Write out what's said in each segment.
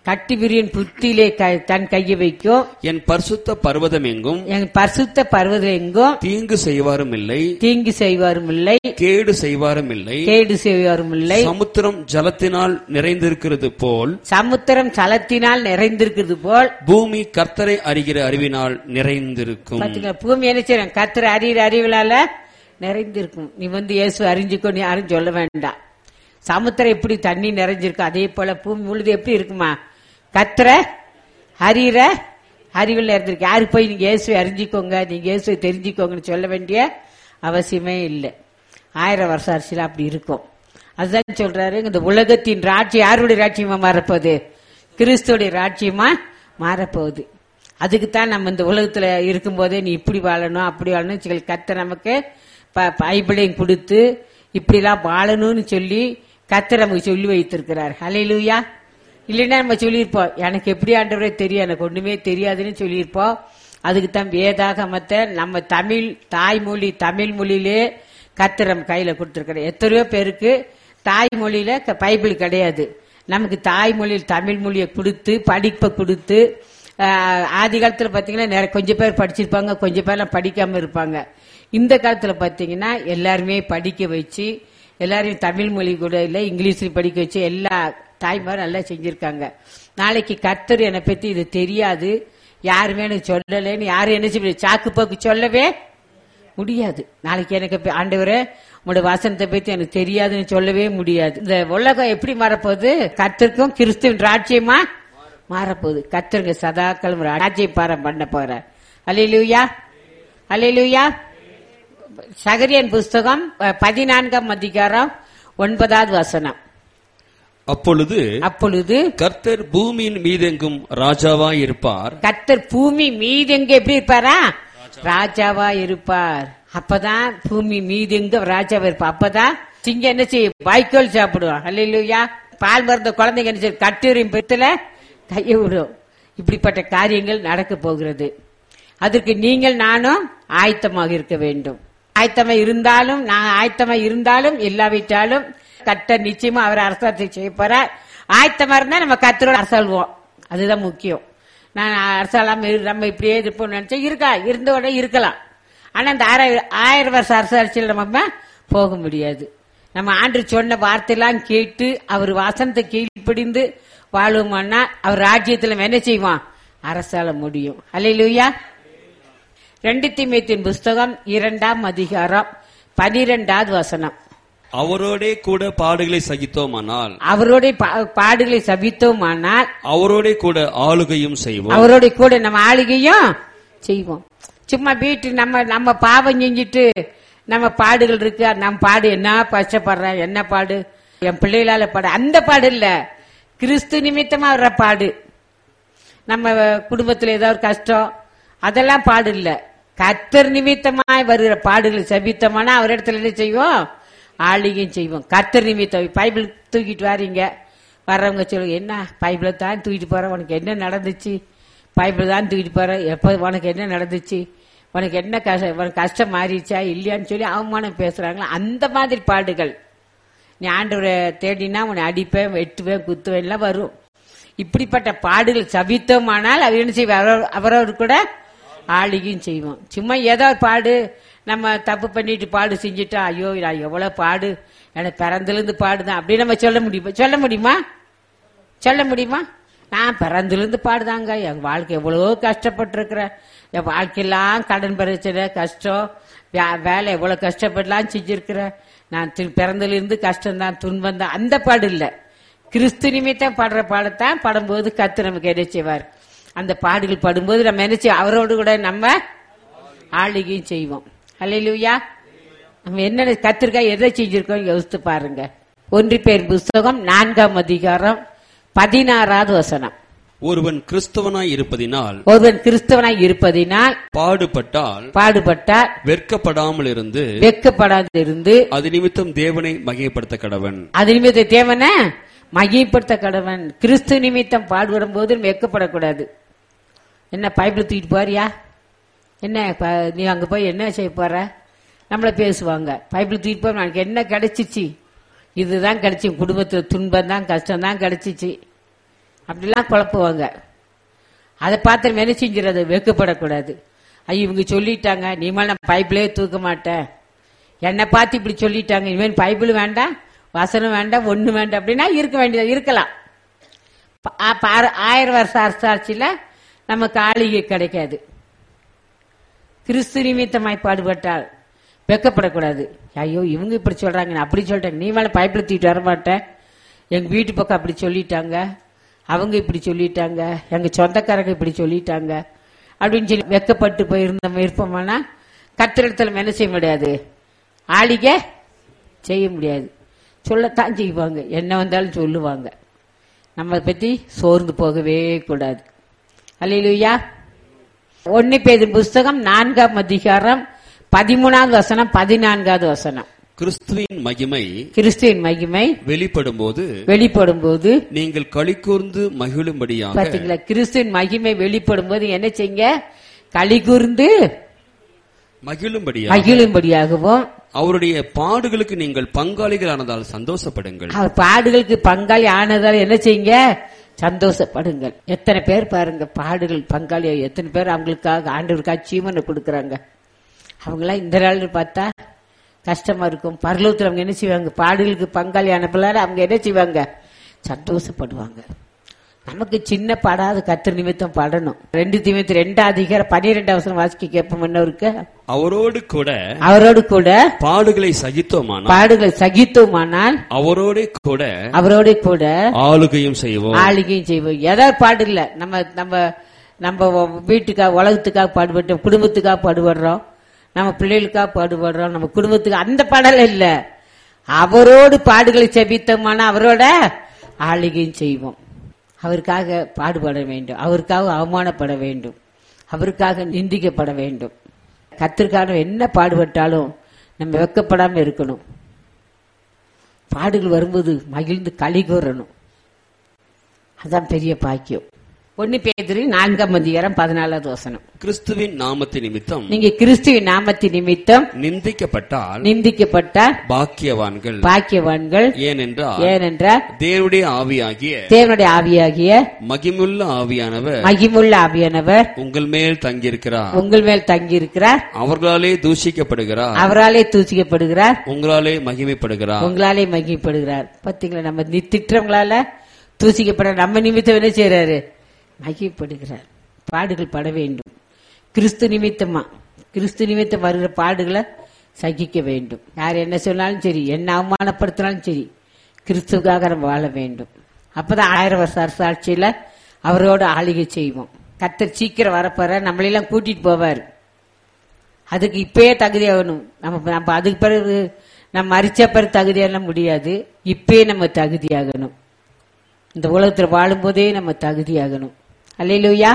கட்டி விரியன் புத்தியிலே க- தன் கையை வைக்கும் என் பரிசுத்த பர்வதம் எங்கும் என் பரிசுத்த பர்வதம் எங்கும் தீங்கு செய்வாரும் இல்லை தீங்கு செய்வாரும் இல்லை கேடு செய்வாரும் இல்லை கேடு செய்வாரும் இல்லை சமுத்திரம் ஜலத்தினால் நிறைந்திருக்கிறது போல் சமுத்திரம் சலத்தினால் நிறைந்திருக்கிறது போல் பூமி கர்த்தரை அறிகிற அறிவினால் நிறைந்திருக்கும் பாத்தீங்களா பூமி என்ன செய்யணும் கத்திர அறிகிற அறிவுளால நிறைந்திருக்கும் நீ வந்து இயேசு அறிஞ்சுக்கோ நீ யாரும் சொல்ல வேண்டாம் சமுத்திரம் எப்படி தண்ணி நிறைஞ்சிருக்கு அதே போல பூமி முழுது எப்படி இருக்குமா கத்திர அறிகிற அறிவில் நிறைந்திருக்கு யாரு போய் நீங்க இயேசுவை அறிஞ்சிக்கோங்க நீங்க இயேசுவை தெரிஞ்சுக்கோங்கன்னு சொல்ல வேண்டிய அவசியமே இல்லை ஆயிரம் வருஷம் அரசியல் அப்படி இருக்கும் அதுதான் சொல்றாரு இந்த உலகத்தின் ராட்சியம் யாருடைய ராட்சியமா மாறப்போகுது கிறிஸ்துவோடைய ராட்சியமா மாறப்போகுது அதுக்கு தான் நம்ம இந்த உலகத்துல இருக்கும்போதே நீ இப்படி வாழணும் அப்படி வாழணும் சொல்லி கத்த நமக்கு ப- பைபிளையும் கொடுத்து இப்படிலாம் வாழணும்னு சொல்லி கத்த நமக்கு சொல்லி வைத்திருக்கிறார் ஹalleluya இல்லைன்னா நம்ம சொல்லியிருப்போம் எனக்கு எப்படி ஆண்டவரே தெரியும் எனக்கு ஒண்ணுமே தெரியாதுன்னு சொல்லியிருப்போம் அதுக்கு தான் வேதாகமத்தை நம்ம தமிழ் தாய்மொழி தமிழ் மொழியிலே கத்தர் நம்ம கையில கொடுத்துருக்கிறோம் எத்தனையோ பேருக்கு தாய்மொழியில க- பைபிள் கிடையாது நமக்கு தாய்மொழியில் தமிழ் மொழியை கொடுத்து படிப்பை கொடுத்து ஆஹ், ஆதி காலத்துல பாத்தீங்கன்னா நிறைய கொஞ்சம் பேர் படிச்சிருப்பாங்க கொஞ்சம் பேர்லாம் படிக்காம இருப்பாங்க இந்த காலத்துல பாத்தீங்கன்னா எல்லாருமே படிக்க வச்சு எல்லாரையும் தமிழ் மொழி கூட இல்ல இங்கிலீஷ்ல படிக்க வச்சு எல்லா தாய்மாரும் நல்லா செஞ்சிருக்காங்க நாளைக்கு கர்த்தர் என்னை பத்தி இது தெரியாது யாருமே எனக்கு சொல்லலைன்னு யாரும் என்ன செய்ய முடியாது? சாக்கு போக்கு சொல்லவே முடியாது நாளைக்கு எனக்கு இப்ப ஆண்டவரே உங்களோட வசனத்தை பத்தி எனக்கு தெரியாதுன்னு சொல்லவே முடியாது இந்த உலகம் எப்படி மாறப்போகுது கர்த்தருக்கும் கிறிஸ்துவின் ராஜ்யமா மாறப்போகுது கர்த்தருங்க சதாக்களும் ராஜ்ய பாரம் பண்ண போறார் அலையிலுயா அலையிலுயா சகரியன் புஸ்தகம் அஹ், பதினான்காம் அதிகாரம் ஒன்பதாவது வசனம் அப்பொழுது அப்பொழுது கர்த்தர் பூமியின் மீதெங்கும் ராஜாவாய் இருப்பார் கர்த்தர் பூமி மீது எங்க எப்படி இருப்பாரா ராஜாவா இருப்பார் அப்பதான் பூமி மீது எங்க ராஜாவா இருப்பார் அப்பதான் சிங்கம் என்ன செய்யும் வாய்க்கோல் சாப்பிடுவோம் அல்லையா பால் மருந்த குழந்தைங்க என்ன செய்யும் கட்டுரையும் பெத்துல கையை விடும் இப்படிப்பட்ட காரியங்கள் நடக்க போகிறது அதற்கு நீங்கள் நானும் ஆயத்தமாக இருக்க வேண்டும் ஆயத்தமா இருந்தாலும் நான் ஆயத்தமா இருந்தாலும் இல்லாவிட்டாலும் கட்ட நிச்சயமா அவர் அரசாட்சி செய்ய போறார் ஆயத்தமா இருந்தா நம்ம கத்தரோட அரசாள்வோம் அதுதான் முக்கியம் நான் அரசாளாம இரு- நம்ம இப்படியே இருப்போம்னு நினைச்சா இருக்கா இருந்தோட இருக்கலாம் ஆனா அந்த ஆயிரம் ஆயிரம் வருஷம் அரசாட்சியில் நம்ம போக முடியாது நம்ம ஆண்டு சொன்ன வார்த்தையெல்லாம் கேட்டு அவர் வாசனத்தை கீழ்ப்படிந்து வாழுவோம்னா அவர் ராஜ்யத்துல நம்ம என்ன செய்வோம் அரசாள முடியும் அல்லையா ரெண்டு தீமைத்தின் புஸ்தகம் இரண்டாம் அதிகாரம் பனிரெண்டாவது வசனம் அவரோடே கூட பாடுகளை சகித்தோமானால் அவருடைய பா- பாடுகளை சபித்தோமானால் அவரோடே கூட ஆளுகையும் செய்வோம் அவரோட கூட நம்ம ஆளுகையும் செய்வோம் சும்மா வீட்டு நம்ம நம்ம பாவம் செஞ்சுட்டு நம்ம பாடுகள் இருக்கு அது நம்ம பாடு என்ன கஷ்டப்படுறேன் என்ன பாடு என் பிள்ளைகளால பாடு அந்த பாடு இல்ல கிறிஸ்து நிமித்தமா வர்ற பாடு நம்ம குடும்பத்துல ஏதாவது ஒரு கஷ்டம் அதெல்லாம் பாடு இல்ல கர்த்தர் நிமித்தமாய் வருகிற பாடுகளை சபித்தமானா அவர் இடத்துல என்ன செய்வோம் ஆளிகையும் செய்வோம் கர்த்தர் நிமித்தம் பைபிள் தூக்கிட்டு வாரீங்க வர்றவங்க சொல்லுங்க என்ன பைபிளை தான் தூக்கிட்டு போற உனக்கு என்ன நடந்துச்சு பைபிள் தான் தூக்கிட்டு போற எப்போ உனக்கு என்ன நடந்துச்சு உனக்கு என்ன கஷ்டம் உனக்கு கஷ்டம் மாறிடுச்சா இல்லையான்னு சொல்லி அவமானம் பேசுறாங்களா அந்த மாதிரி பாடுகள் நீ ஆண்டவரை தேடினா உன்னை அடிப்பேன் வெட்டுவேன் குத்துவேன் எல்லாம் வரும் இப்படிப்பட்ட பாடுகள் சபித்தோமானால் அவர் என்ன செய்வார் அவரவர்- அவரவர் கூட ஆளுகையும் செய்வோம் சும்மா ஏதோ ஒரு பாடு நம்ம தப்பு பண்ணிட்டு பாடு செஞ்சுட்டா ஐயோ நான் எவ்வளவு பாடு எனக்கு பிறந்திலிருந்து பாடுதான் அப்படி நம்ம சொல்ல முடியுமா சொல்ல முடியுமா சொல்ல முடியுமா நான் பிறந்திலிருந்து பாடுதாங்க என் வாழ்க்கை எவ்வளவோ கஷ்டப்பட்டிருக்கிறேன் என் வாழ்க்கையெல்லாம் கடன் பிரச்சனை கஷ்டம் வே- வேலை எவ்வளவு கஷ்டப்படலாம் செஞ்சிருக்கிறேன் நான் தி- பிறந்திலிருந்து கஷ்டம்தான் துன்பம் தான் அந்த பாடு இல்ல கிறிஸ்து நிமித்தம் பாடுற பாடத்தான் பாடும்போது கத்து நமக்கு என்ன செய்வார் அந்த பாடுகள் பாடும்போது நம்ம என்ன செய்வோம் அவரோடு கூட நம்ம ஆளுகையும் செய்வோம் அல்லையா நம்ம என்ன கத்திரிக்காய் எதை செஞ்சிருக்கோம் யோசித்து பாருங்க ஒன்றி பேர் புஸ்தகம் நான்காம் அதிகாரம் பதினாறாவது வசனம் ஒருவன் கிறிஸ்தவனாய் இருப்பதினால் ஒருவன் கிறிஸ்தவனாய் இருப்பதினால் பாடுபட்டால் பாடுபட்டால் வெட்கப்படாமல் இருந்து வெட்கப்படாது இருந்து அது நிமித்தம் தேவனை மகிமைப்படுத்த கடவன் அது நிமித்த தேவன மகிழ்ப்படுத்த கடவன் கிறிஸ்து நிமித்தம் பாடுபடும் போது வெட்கப்படக்கூடாது என்ன பைபிள் தூக்கிட்டு போறியா என்ன ப- நீ அங்க போய் என்ன செய்ய போற நம்மள பேசுவாங்க பைபிள் தூக்கிட்டு போய் எனக்கு என்ன கிடைச்சிச்சு இதுதான் கிடைச்சி குடும்பத்துல துன்பம் தான் கஷ்டம் தான் கிடைச்சிச்சு அப்படிலாம் குழப்புவாங்க அதை பார்த்து என்ன செஞ்சிடாது வெக்கப்படக்கூடாது ஐயோ இவங்க சொல்லிட்டாங்க நீமல் நான் பைபிளே தூக்க மாட்டேன் என்னை பார்த்து இப்படி சொல்லிட்டாங்க இனிமேல் பைபிள் வேண்டாம் வசனம் வேண்டாம் ஒண்ணு வேண்டாம் அப்படின்னா இருக்க வேண்டியது இருக்கலாம் ப- ஆ- பாரு- ஆயிரம் வருஷம் அரசாட்சியில நமக்கு ஆளிகை கிடைக்காது கிறிஸ்து நிமித்தமாய் பாடுபட்டால் வெக்கப்படக்கூடாது ஐயோ இவங்க இப்படி சொல்றாங்க நான் அப்படி சொல்லிட்டாங்க நீ மேல பைப்பில் தூக்கிட்டு வர மாட்டேன் எங்க வீட்டு பக்கம் அப்படி சொல்லிட்டாங்க அவங்க இப்படி சொல்லிட்டாங்க எங்க சொந்தக்காரங்க இப்படி சொல்லிட்டாங்க அப்படின்னு சொல்லி வெக்கப்பட்டு போயிருந்த இருப்போம்னா கத்திரத்துல என்ன செய்ய முடியாது ஆளிக செய்ய முடியாது சொல்லத்தான் செய்வாங்க என்ன வந்தாலும் சொல்லுவாங்க நம்ம பத்தி சோர்ந்து போகவே கூடாது அல்லையா ஒன்னு பேதின் புஸ்தகம் நான்காம் அதிகாரம் பதிமூணாவது வசனம் பதினான்காவது வசனம் கிறிஸ்துவின் மகிமை கிறிஸ்துவின் மகிமை வெளிப்படும் போது வெளிப்படும் போது நீங்கள் களிக்கூர்ந்து மகிழும்படியாக பாத்தீங்களா கிறிஸ்துவின் மகிமை வெளிப்படும் போது என்ன செய்யுங்க களி கூர்ந்து மகிழும்படியாக மகிழும்படியாகவும் அவருடைய பாடுகளுக்கு நீங்கள் பங்காளிகளானதால் சந்தோஷப்படுங்கள் அவர் பாடுகளுக்கு பங்காளி ஆனதால் என்ன செய்யுங்க சந்தோஷப்படுங்கள் எத்தனை பேர் பாருங்க பாடுகள் பங்காளி எத்தனை பேர் அவங்களுக்காக ஆண்டவருக்காக ஜீவனை கொடுக்கறாங்க அவங்களாம் இந்த நாள் பார்த்தா கஷ்டமா இருக்கும் பரலோகத்தில் அவங்க என்ன செய்வாங்க பாடுகளுக்கு பங்காளி அனுப்பலாரு அவங்க என்ன செய்வாங்க சந்தோஷப்படுவாங்க நமக்கு சின்ன பாடாத கத்திர நிமித்தம் பாடணும் ரெண்டு நிமித்தம் ரெண்டு அதிகாரம் பன்னிரெண்டு அவசரம் வாசிக்க கேட்போம் இன்னொருக்கு அவரோடு கூட அவரோடு கூட பாடுகளை சகித்தோமானால் பாடுகளை சகித்தோமானால் அவரோட கூட அவரோடு கூட ஆளுகையும் செய்வோம் ஆளுகையும் செய்வோம் ஏதாவது பாடு இல்ல நம்ம நம்ம நம்ம வீட்டுக்காக உலகத்துக்காக பாடுபட்டோம் குடும்பத்துக்காக பாடுபடுறோம் நம்ம பிள்ளைகளுக்காக பாடுபடுறோம் நம்ம குடும்பத்துக்கு அந்த பாடல இல்ல அவரோடு பாடுகளை செபித்தோமான அவரோட ஆளுகையும் செய்வோம் அவருக்காக பாடுபட வேண்டும் அவருக்காக அவமானப்பட வேண்டும் அவருக்காக நிந்திக்கப்பட வேண்டும் கத்திற்கான என்ன பாடுபட்டாலும் நம்ம வெக்கப்படாம இருக்கணும் பாடுகள் வரும்போது மகிழ்ந்து களி கூறணும் அதான் பெரிய பாக்கியம் ஒன்னு பேதிரி நான்காம் அதிகாரம் பதினாலாவது வசனம் கிறிஸ்துவின் நாமத்து நிமித்தம் நீங்க கிறிஸ்துவின் நாமத்தின் நிமித்தம் நிந்திக்கப்பட்டால் நிந்திக்கப்பட்டால் பாக்கியவான்கள் பாக்கியவான்கள் ஏனென்றால் ஏனென்றால் தேவனுடைய ஆவியாகிய தேவனுடைய ஆவியாகிய மகிமுள்ள ஆவியானவர் மகிமுள்ள ஆவியானவர் உங்கள் மேல் தங்கியிருக்கிறார் உங்கள் மேல் தங்கியிருக்கிறார் அவர்களாலே தூஷிக்கப்படுகிறார் அவராலே தூசிக்கப்படுகிறார் உங்களாலே மகிமைப்படுகிறார் உங்களாலே மகிமைப்படுகிறார் பாத்தீங்களா நம்ம நி- திட்டங்களால தூசிக்கப்பட நம்ம நிமித்தம் என்ன செய்யறாரு மகிமைப்படுகிறார் பாடுகள் பட வேண்டும் கிறிஸ்து நிமித்தமா கிறிஸ்து நிமித்தம் வருகிற பாடுகளை சகிக்க வேண்டும் யார் என்ன சொன்னாலும் சரி என்ன அவமானப்படுத்தினாலும் சரி கிறிஸ்துக்காக நம்ம வாழ வேண்டும் அப்பதான் ஆயிரம் வருஷ அரசாட்சியில அவரோட ஆளுகை செய்வோம் கத்தர் சீக்கிரம் வரப்போற நம்மளெல்லாம் கூட்டிட்டு போவார் அதுக்கு இப்பயே தகுதியாகணும் நம்ம நம்ம அதுக்கு பிறகு நம்ம மறிச்ச பிறகு தகுதியெல்லாம் முடியாது இப்பயே நம்ம தகுதியாகணும் இந்த உலகத்தில் வாழும்போதே நம்ம தகுதியாகணும் அல்லையிலூயா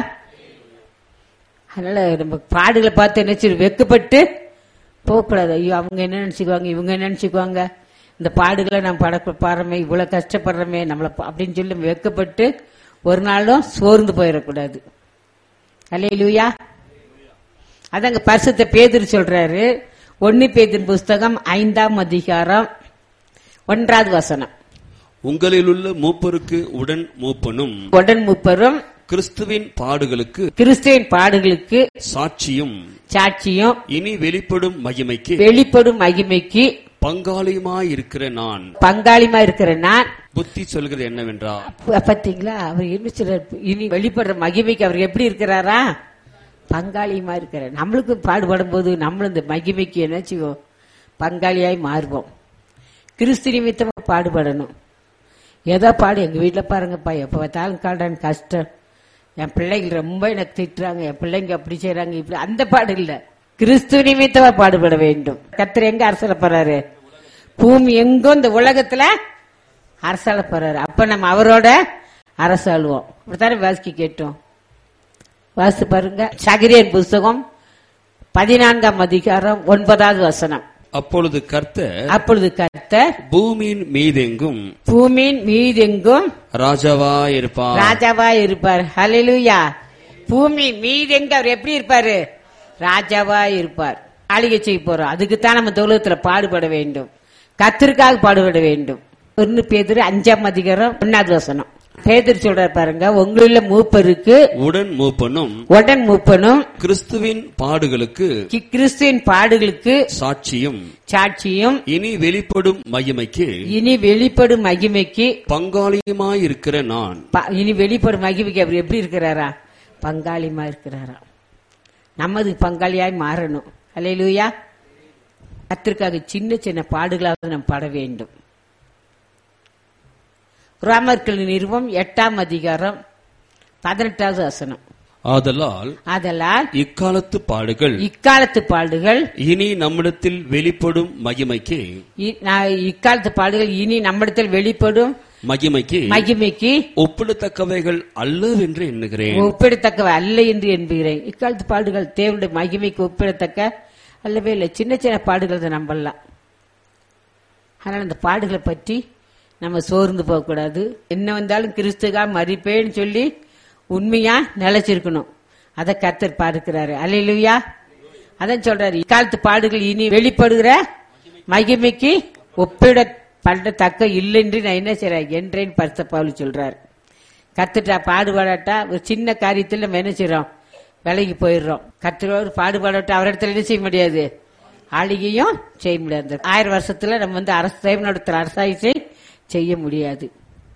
அதனால நம்ம பாடுகளை பார்த்து என்ன செய்யும் வெக்கப்பட்டு போகக்கூடாது ஐயோ அவங்க என்ன நினைச்சுக்குவாங்க இவங்க என்ன நினைச்சுக்குவாங்க இந்த பாடுகளை நம்ம பட பாடுறோமே இவ்வளவு கஷ்டப்படுறோமே நம்மளை பா- அப்படின்னு சொல்லி நம்ம வெக்கப்பட்டு ஒரு நாளும் சோர்ந்து போயிடக்கூடாது அல்லையிலூயா அதாங்க பரிசுத்த பேதுரு சொல்றாரு ஒன்னு பேதின் புஸ்தகம் ஐந்தாம் அதிகாரம் ஒன்றாவது வசனம் உங்களிலுள்ள மூப்பருக்கு உடன் மூப்பனும் உடன் முப்பரும் கிறிஸ்துவின் பாடுகளுக்கு கிறிஸ்துவின் பாடுகளுக்கு சாட்சியும் சாட்சியும் இனி வெளிப்படும் மகிமைக்கு வெளிப்படும் மகிமைக்கு பங்காளியுமாயிருக்கிற நான் பங்காளிமா இருக்கிற நான் புத்தி சொல்கிறது என்னவென்றால் ப- பாத்தீங்களா அவர் என்ன சொல்றாரு இனி வெளிப்படுற மகிமைக்கு அவர் எப்படி இருக்கிறாரா பங்காளியுமா இருக்கிறார் நம்மளுக்கு பாடுபடும் போது நம்மளும் இந்த மகிமைக்கு என்ன செய்வோம் பங்காளியாய் மாறுவோம் கிறிஸ்து நிமித்தமா பாடுபடணும் ஏதோ பாடு எங்க வீட்டுல பாருங்கப்பா எப்ப பார்த்தாலும் காடான் கஷ்டம் என் பிள்ளைகள் ரொம்ப எனக்கு திட்டுறாங்க என் பிள்ளைங்க அப்படி செய்றாங்க இப்படி அந்த பாடு இல்ல கிறிஸ்து நிமித்தமா பாடுபட வேண்டும் கத்திர எங்க அரசல போறாரு பூமி எங்கும் இந்த உலகத்துல அரசாள போறாரு அப்ப நம்ம அவரோட அரசாளுவோம் அப்படித்தானே வாசிக்க கேட்டோம் வாசி பாருங்க சகிரியன் புஸ்தகம் பதினான்காம் அதிகாரம் ஒன்பதாவது வசனம் அப்பொழுது கர்த்தர் அப்பொழுது கர்த்தர் பூமியின் மீதெங்கும் பூமியின் மீதெங்கும் ராஜாவாயிருப்பார் ராஜாவா இருப்பார் ஹalleluya பூமி மீதெங்க அவர் எப்படி இருப்பாரு ராஜாவா இருப்பார் ஆளுகை செய்ய போறோம் அதுக்கு தான் நம்ம தொழுவத்துல பாடுபட வேண்டும் கத்திற்காக பாடுபட வேண்டும் ஒன்னு பேதுரு அஞ்சாம் அதிகாரம் ஒன்னாவது வசனம் பேதர் சொல்றார் பாருங்க உங்களுள்ள மூப்பருக்கு உடன் மூப்பனும் உடன் மூப்பனும் கிறிஸ்துவின் பாடுகளுக்கு கி- கிறிஸ்துவின் பாடுகளுக்கு சாட்சியும் சாட்சியும் இனி வெளிப்படும் மகிமைக்கு இனி வெளிப்படும் மகிமைக்கு பங்காளியுமாயிருக்கிற நான் ப- இனி வெளிப்படும் மகிமைக்கு அவர் எப்படி இருக்கிறாரா பங்காளிமா இருக்கிறாரா நமது பங்காளியாய் மாறணும் அல்லேலூயா கத்திற்காக சின்ன சின்ன பாடுகளாவது நாம் பட வேண்டும் ரோமர்கள் நிறுவம் எட்டாம் அதிகாரம் பதினெட்டாவது வசனம் ஆதலால் ஆதலால் இக்காலத்து பாடுகள் இக்காலத்து பாடுகள் இனி நம்மிடத்தில் வெளிப்படும் மகிமைக்கு இ- நான் இக்காலத்து பாடுகள் இனி நம்மிடத்தில் வெளிப்படும் மகிமைக்கு மகிமைக்கு ஒப்பிடத்தக்கவைகள் அல்லவென்று எண்ணுகிறேன் ஒப்பிடத்தக்க அல்ல என்று என்புகிறேன் இக்காலத்து பாடுகள் தேவனுடைய மகிமைக்கு ஒப்பிடத்தக்க அல்லவே இல்லை சின்ன சின்ன பாடுகள் தான் நம்பலாம் ஆனால் அந்த பாடுகளை பற்றி நம்ம சோர்ந்து போகக்கூடாது என்ன வந்தாலும் கிறிஸ்துக்கா மறிப்பேன்னு சொல்லி உண்மையா நிலைச்சிருக்கணும் அதை கத்தர் பார்க்கிறாரு அல்லையா அதான் சொல்றாரு இக்காலத்து பாடுகள் இனி வெளிப்படுகிற மகிமைக்கு ஒப்பிட பண்றத்தக்க இல்லை என்று நான் என்ன செய்றேன் என்றேன் பரிச பவுல் சொல்றாரு கத்துட்டா பாடுபாடாட்டா ஒரு சின்ன காரியத்தில் நம்ம என்ன செய்றோம் விலகி போயிடுறோம் கத்துறவர் பாடுபாடாட்டா அவர் இடத்துல என்ன செய்ய முடியாது ஆளிகையும் செய்ய முடியாது ஆயிரம் வருஷத்துல நம்ம வந்து அரசு தெய்வ நடத்துற அரசாட்சி செய்ய முடியாது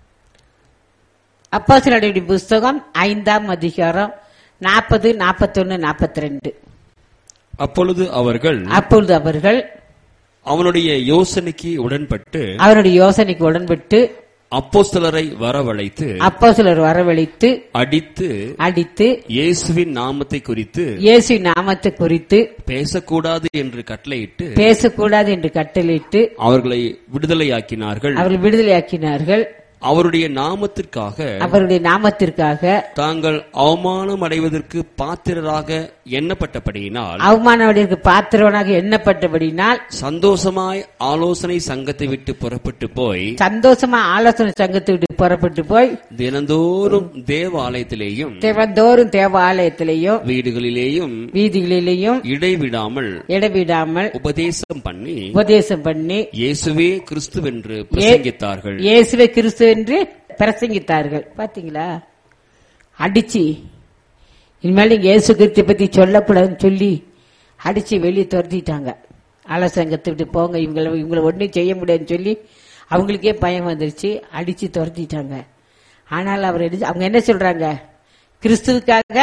அப்போஸ்தலருடைய புஸ்தகம் ஐந்தாம் அதிகாரம் நாற்பது நாற்பத்தொன்னு நாற்பத்தி ரெண்டு அப்பொழுது அவர்கள் அப்பொழுது அவர்கள் அவனுடைய யோசனைக்கு உடன்பட்டு அவருடைய யோசனைக்கு உடன்பட்டு அப்போஸ்தலரை வரவழைத்து அப்போஸ்தலர் வரவழைத்து அடித்து அடித்து இயேசுவின் நாமத்தை குறித்து இயேசு நாமத்தை குறித்து பேசக்கூடாது என்று கட்டளையிட்டு பேசக்கூடாது என்று கட்டளையிட்டு அவர்களை விடுதலையாக்கினார்கள் அவர்கள் விடுதலையாக்கினார்கள் அவருடைய நாமத்திற்காக அவருடைய நாமத்திற்காக தாங்கள் அவமானம் அடைவதற்கு பாத்திரராக எண்ணப்பட்டபடியினால் அவமானவடிற்கு பாத்திரவனாக எண்ணப்பட்டபடினால் சந்தோஷமாய் ஆலோசனை சங்கத்தை விட்டு புறப்பட்டு போய் சந்தோஷமா ஆலோசனை சங்கத்தை விட்டு புறப்பட்டு போய் தினந்தோறும் தேவாலயத்திலேயும் தேவந்தோறும் தேவாலயத்திலேயும் வீடுகளிலேயும் வீதிகளிலேயும் இடைவிடாமல் இடவிடாமல் உபதேசம் பண்ணி உபதேசம் பண்ணி இயேசுவே கிறிஸ்துவென்று பிரசங்கித்தார்கள் இயேசுவை கிறிஸ்து என்று பிரசங்கித்தார்கள் பாத்தீங்களா அடிச்சு இனிமேல் நீங்க இயேசு கிறிஸ்து பத்தி சொல்லக்கூடாதுன்னு சொல்லி அடிச்சு வெளியே துரத்திட்டாங்க ஆலோசங்கத்தை விட்டு போங்க இவங்களை இவங்களை ஒன்றும் செய்ய முடியாதுன்னு சொல்லி அவங்களுக்கே பயம் வந்துருச்சு அடிச்சு துரத்திட்டாங்க ஆனால் அவர் என்ன- அவங்க என்ன சொல்றாங்க கிறிஸ்துவுக்காக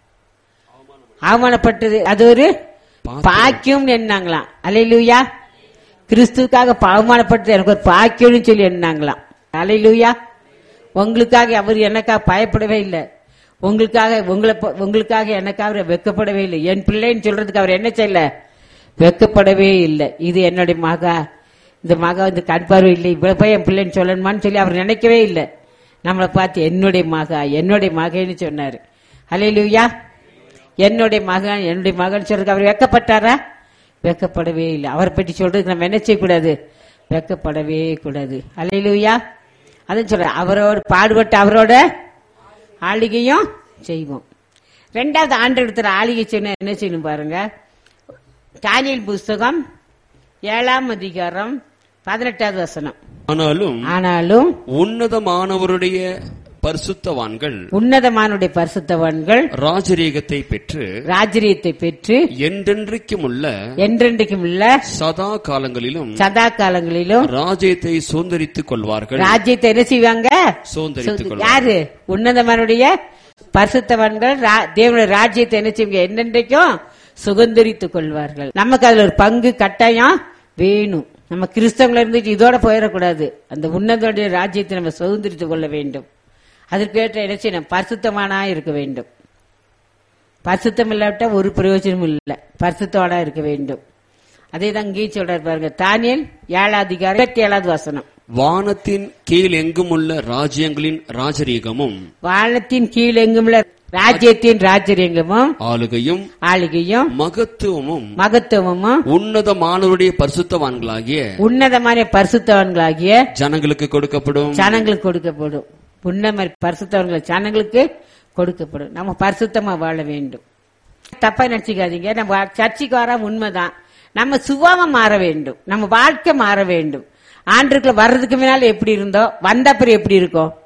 அவமானப்பட்டது அது ஒரு பாக்கியம் என்னாங்களாம் அலையிலூயா கிறிஸ்துவுக்காக அவமானப்பட்டது எனக்கு ஒரு பாக்கியம்னு சொல்லி எண்ணாங்களாம் அலையிலூயா உங்களுக்காக அவர் எனக்காக பயப்படவே இல்லை உங்களுக்காக உங்களை போ- உங்களுக்காக எனக்காக அவர் வெக்கப்படவே இல்லை என் பிள்ளைன்னு சொல்றதுக்கு அவர் என்ன செய்யல வெக்கப்படவே இல்லை இது என்னுடைய மகா இந்த மகா வந்து கண் பார்வை இல்லை இவ்வளவு போய் என் பிள்ளைன்னு சொல்லணுமான்னு சொல்லி அவர் நினைக்கவே இல்லை நம்மளை பார்த்து என்னுடைய மகா என்னுடைய மகன்னு சொன்னாரு அலையிலூயா என்னுடைய மகன் என்னுடைய மகன் சொல்றதுக்கு அவர் வெக்கப்பட்டாரா வெக்கப்படவே இல்லை அவரை பற்றி சொல்றதுக்கு நம்ம என்ன செய்யக்கூடாது வெக்கப்படவே கூடாது அலையிலூயா அதான் சொல்றேன் அவரோட பாடுபட்டு அவரோட ஆளிகையும் செய்வோம் ரெண்டாவது ஆண்டு எடுத்துற ஆளிகை செய்யணும் என்ன செய்யணும் பாருங்க தானியல் புஸ்தகம் ஏழாம் அதிகாரம் பதினெட்டாவது வசனம் ஆனாலும் ஆனாலும் உன்னதமானவருடைய பரிசுத்தவான்கள் உன்னதமானுடைய பரிசுத்தவான்கள் ராஜரீகத்தை பெற்று ராஜரியத்தை பெற்று என்றென்றைக்கும் உள்ள என்றென்றைக்கும் உள்ள சதா காலங்களிலும் சதா காலங்களிலும் ராஜ்யத்தை சுதந்திரித்துக் கொள்வார்கள் ராஜ்யத்தை என்ன செய்வாங்க சுதந்திரித்துக் கொள்வார்கள் யாரு உன்னதமானுடைய பரிசுத்தவான்கள் ரா- தேவனுடைய ராஜ்யத்தை என்ன செய்வாங்க என்னென்றைக்கும் சுதந்திரித்துக் கொள்வார்கள் நமக்கு அதுல ஒரு பங்கு கட்டாயம் வேணும் நம்ம கிறிஸ்தவங்கள இருந்துட்டு இதோட போயிடக்கூடாது அந்த உன்னதனுடைய ராஜ்யத்தை நம்ம சுதந்திரித்துக் கொள்ள வேண்டும் அதற்கேற்ற என்ன செய்யணும் பரிசுத்தமானா இருக்க வேண்டும் பரிசுத்தம் இல்லாவிட்டா ஒரு பிரயோஜனமும் இல்லை பரிசுத்தவானா இருக்க வேண்டும் அதே தான் இங்கேயே சொல்றாரு பாருங்க தானியல் ஏழாவது அதிகாரம் இருபத்தி ஏழாவது வசனம் வானத்தின் கீழ் எங்கும் உள்ள ராஜ்யங்களின் ராஜரீகமும் வானத்தின் கீழ் எங்குமுள்ள ராஜ்யத்தின் ராஜரீகமும் ஆளுகையும் ஆளுகையும் மகத்துவமும் மகத்துவமும் உன்னதமானவருடைய பரிசுத்தவான்களாகிய உன்னதமான பரிசுத்தவான்களாகிய ஜனங்களுக்கு கொடுக்கப்படும் ஜனங்களுக்கு கொடுக்கப்படும் உன்னத பரிசுத்தவன்கள் ஜனங்களுக்கு கொடுக்கப்படும் நம்ம பரிசுத்தமா வாழ வேண்டும் தப்பா நினைச்சுக்காதீங்க நம்ம சர்ச்சைக்கு வர உண்மைதான் நம்ம சுபாவம் மாற வேண்டும் நம்ம வாழ்க்கை மாற வேண்டும் ஆண்டுக்குள்ள வர்றதுக்கு முன்னால எப்படி இருந்தோம் வந்த அப்புறம் எப்படி இருக்கும்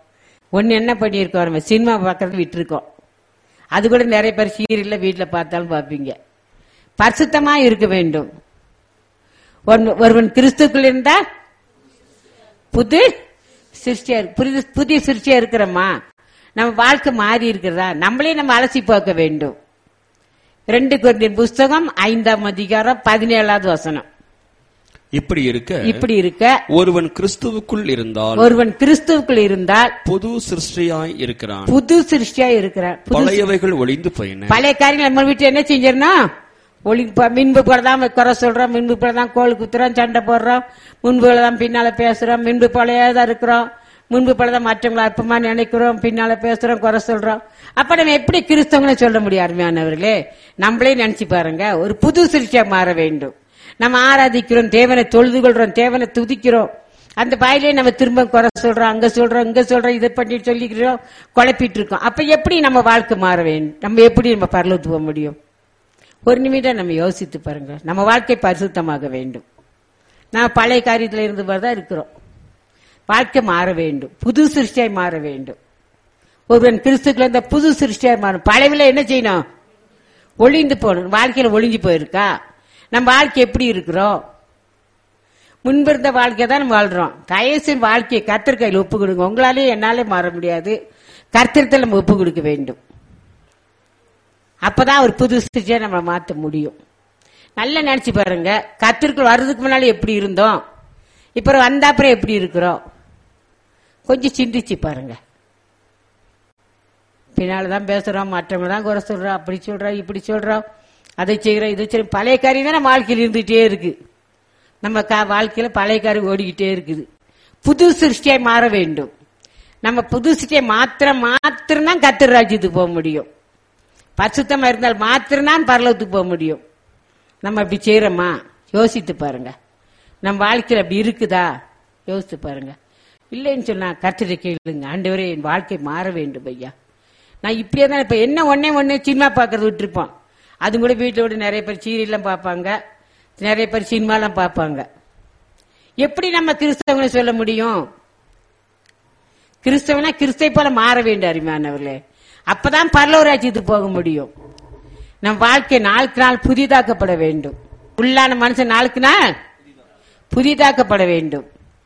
ஒன்னு என்ன பண்ணியிருக்கோம் நம்ம சினிமா பார்க்கறது விட்டுருக்கோம் அது கூட நிறைய பேர் சீரியல்ல வீட்டில் பார்த்தாலும் பார்ப்பீங்க பரிசுத்தமா இருக்க வேண்டும் ஒன்னு- ஒருவன் கிறிஸ்துக்குள் இருந்தா புது சிருஷ்டியா இருக்கு. புதிய புதிய சிருஷ்டியா இருக்கிறோமா நம்ம வாழ்க்கை மாறி இருக்கிறதா நம்மளே நம்ம அலசி பார்க்க வேண்டும் ரெண்டு கொரிந்தியர் புஸ்தகம் ஐந்தாம் அதிகாரம் பதினேழாவது வசனம் இப்படி இருக்க இப்படி இருக்க ஒருவன் கிறிஸ்துவுக்குள் இருந்தால் ஒருவன் கிறிஸ்துவுக்குள் இருந்தால் புது சிருஷ்டியாய் இருக்கிறான் புது சிருஷ்டியா இருக்கிறான் புது பழையவைகள் ஒளிந்து போயின பழைய காரியங்கள் நம்ம வீட்டு என்ன செஞ்சிடணும் ஒளி ப- மின்பு போல தான் குறை சொல்றோம் மின்பு போல தான் கோல் குத்துறோம் சண்டை போடுறோம் முன்பு போல தான் பின்னால பேசுறோம் மின்பு போலயே தான் இருக்கிறோம் முன்பு போல தான் மற்றவங்களை அற்பமா நினைக்கிறோம் பின்னால பேசுறோம் குறை சொல்றோம் அப்ப நம்ம எப்படி கிறிஸ்தவங்களை சொல்ல முடியும் அருமையானவர்களே நம்மளே நினைச்சு பாருங்க ஒரு புது சிருஷ்டியா மாற வேண்டும் நம்ம ஆராதிக்கிறோம் தேவனை தொழுது கொள்றோம் தேவனை துதிக்கிறோம் அந்த பாயிலே நம்ம திரும்ப குறை சொல்றோம் அங்க சொல்றோம் இங்க சொல்றோம் இதை பண்ணி சொல்லிக்கிறோம் குழப்பிட்டு இருக்கோம் அப்ப எப்படி நம்ம வாழ்க்கை மாற வேண்டும் நம்ம எப்படி நம்ம பரலோத்து போக முடியும் ஒரு நிமிடம் நம்ம யோசித்து பாருங்க நம்ம வாழ்க்கை பரிசுத்தமாக வேண்டும் நான் பழைய காரியத்துல இருந்து தான் இருக்கிறோம் வாழ்க்கை மாற வேண்டும் புது சிருஷ்டியாய் மாற வேண்டும் ஒருவன் கிறிஸ்துக்குள்ள இந்த புது சிருஷ்டியாய் மாறும் பழையவில என்ன செய்யணும் ஒளிந்து போகணும் வாழ்க்கையில ஒளிஞ்சு போயிருக்கா நம்ம வாழ்க்கை எப்படி இருக்கிறோம் முன்பிருந்த வாழ்க்கை தான் நம்ம வாழ்றோம் தயசின் வாழ்க்கையை கர்த்தர் கையில் ஒப்பு கொடுங்க உங்களாலே என்னாலே மாற முடியாது கர்த்தரத்தில் நம்ம ஒப்பு கொடுக்க வேண்டும் அப்பதான் ஒரு புது சிருஷ்டியை நம்ம மாற்ற முடியும் நல்லா நினைச்சு பாருங்க கத்திற்குள் வர்றதுக்கு முன்னாடி எப்படி இருந்தோம் இப்ப வந்த அப்புறம் எப்படி இருக்கிறோம் கொஞ்சம் சிந்திச்சு பாருங்க பின்னால தான் பேசுறோம் மற்றவங்க தான் குறை சொல்றோம் அப்படி சொல்றோம் இப்படி சொல்றோம் அதை செய்யறோம் இதை செய்யறோம் பழைய காரியம் தான் நம்ம வாழ்க்கையில் இருந்துகிட்டே இருக்கு நம்ம கா- வாழ்க்கையில பழைய காரியம் ஓடிக்கிட்டே இருக்குது புது சிருஷ்டியாய் மாற வேண்டும் நம்ம புது சிருஷ்டியை மாத்திரம் மாத்திரம் தான் கத்திர ராஜ்யத்துக்கு போக முடியும் பரிசுத்தமா இருந்தால் மாத்திரம்தான் பரலோகத்துக்கு போக முடியும் நம்ம அப்படி செய்யறோமா யோசித்து பாருங்க நம்ம வாழ்க்கையில் அப்படி இருக்குதா யோசித்து பாருங்க இல்லைன்னு சொன்னா கர்த்தரை கேளுங்க ஆண்டவரே என் வாழ்க்கை மாற வேண்டும் ஐயா நான் இப்படியே தான் இப்ப என்ன ஒன்னே ஒன்னே சினிமா பார்க்கறது விட்டுருப்போம் அது கூட வீட்டோட நிறைய பேர் சீரியல்லாம் பார்ப்பாங்க நிறைய பேர் சினிமாலாம் பார்ப்பாங்க எப்படி நம்ம கிறிஸ்தவங்களை சொல்ல முடியும் கிறிஸ்தவனா கிறிஸ்தை போல மாற வேண்டும் அருமையானவர்களே அப்பதான் பரலோராஜ்யத்துக்கு போக முடியும் நம் வாழ்க்கை நாளுக்கு நாள் புதிதாக்கப்பட வேண்டும் உள்ளான மனுஷன் நாளுக்கு நாள் புதிதாக்கப்பட வேண்டும்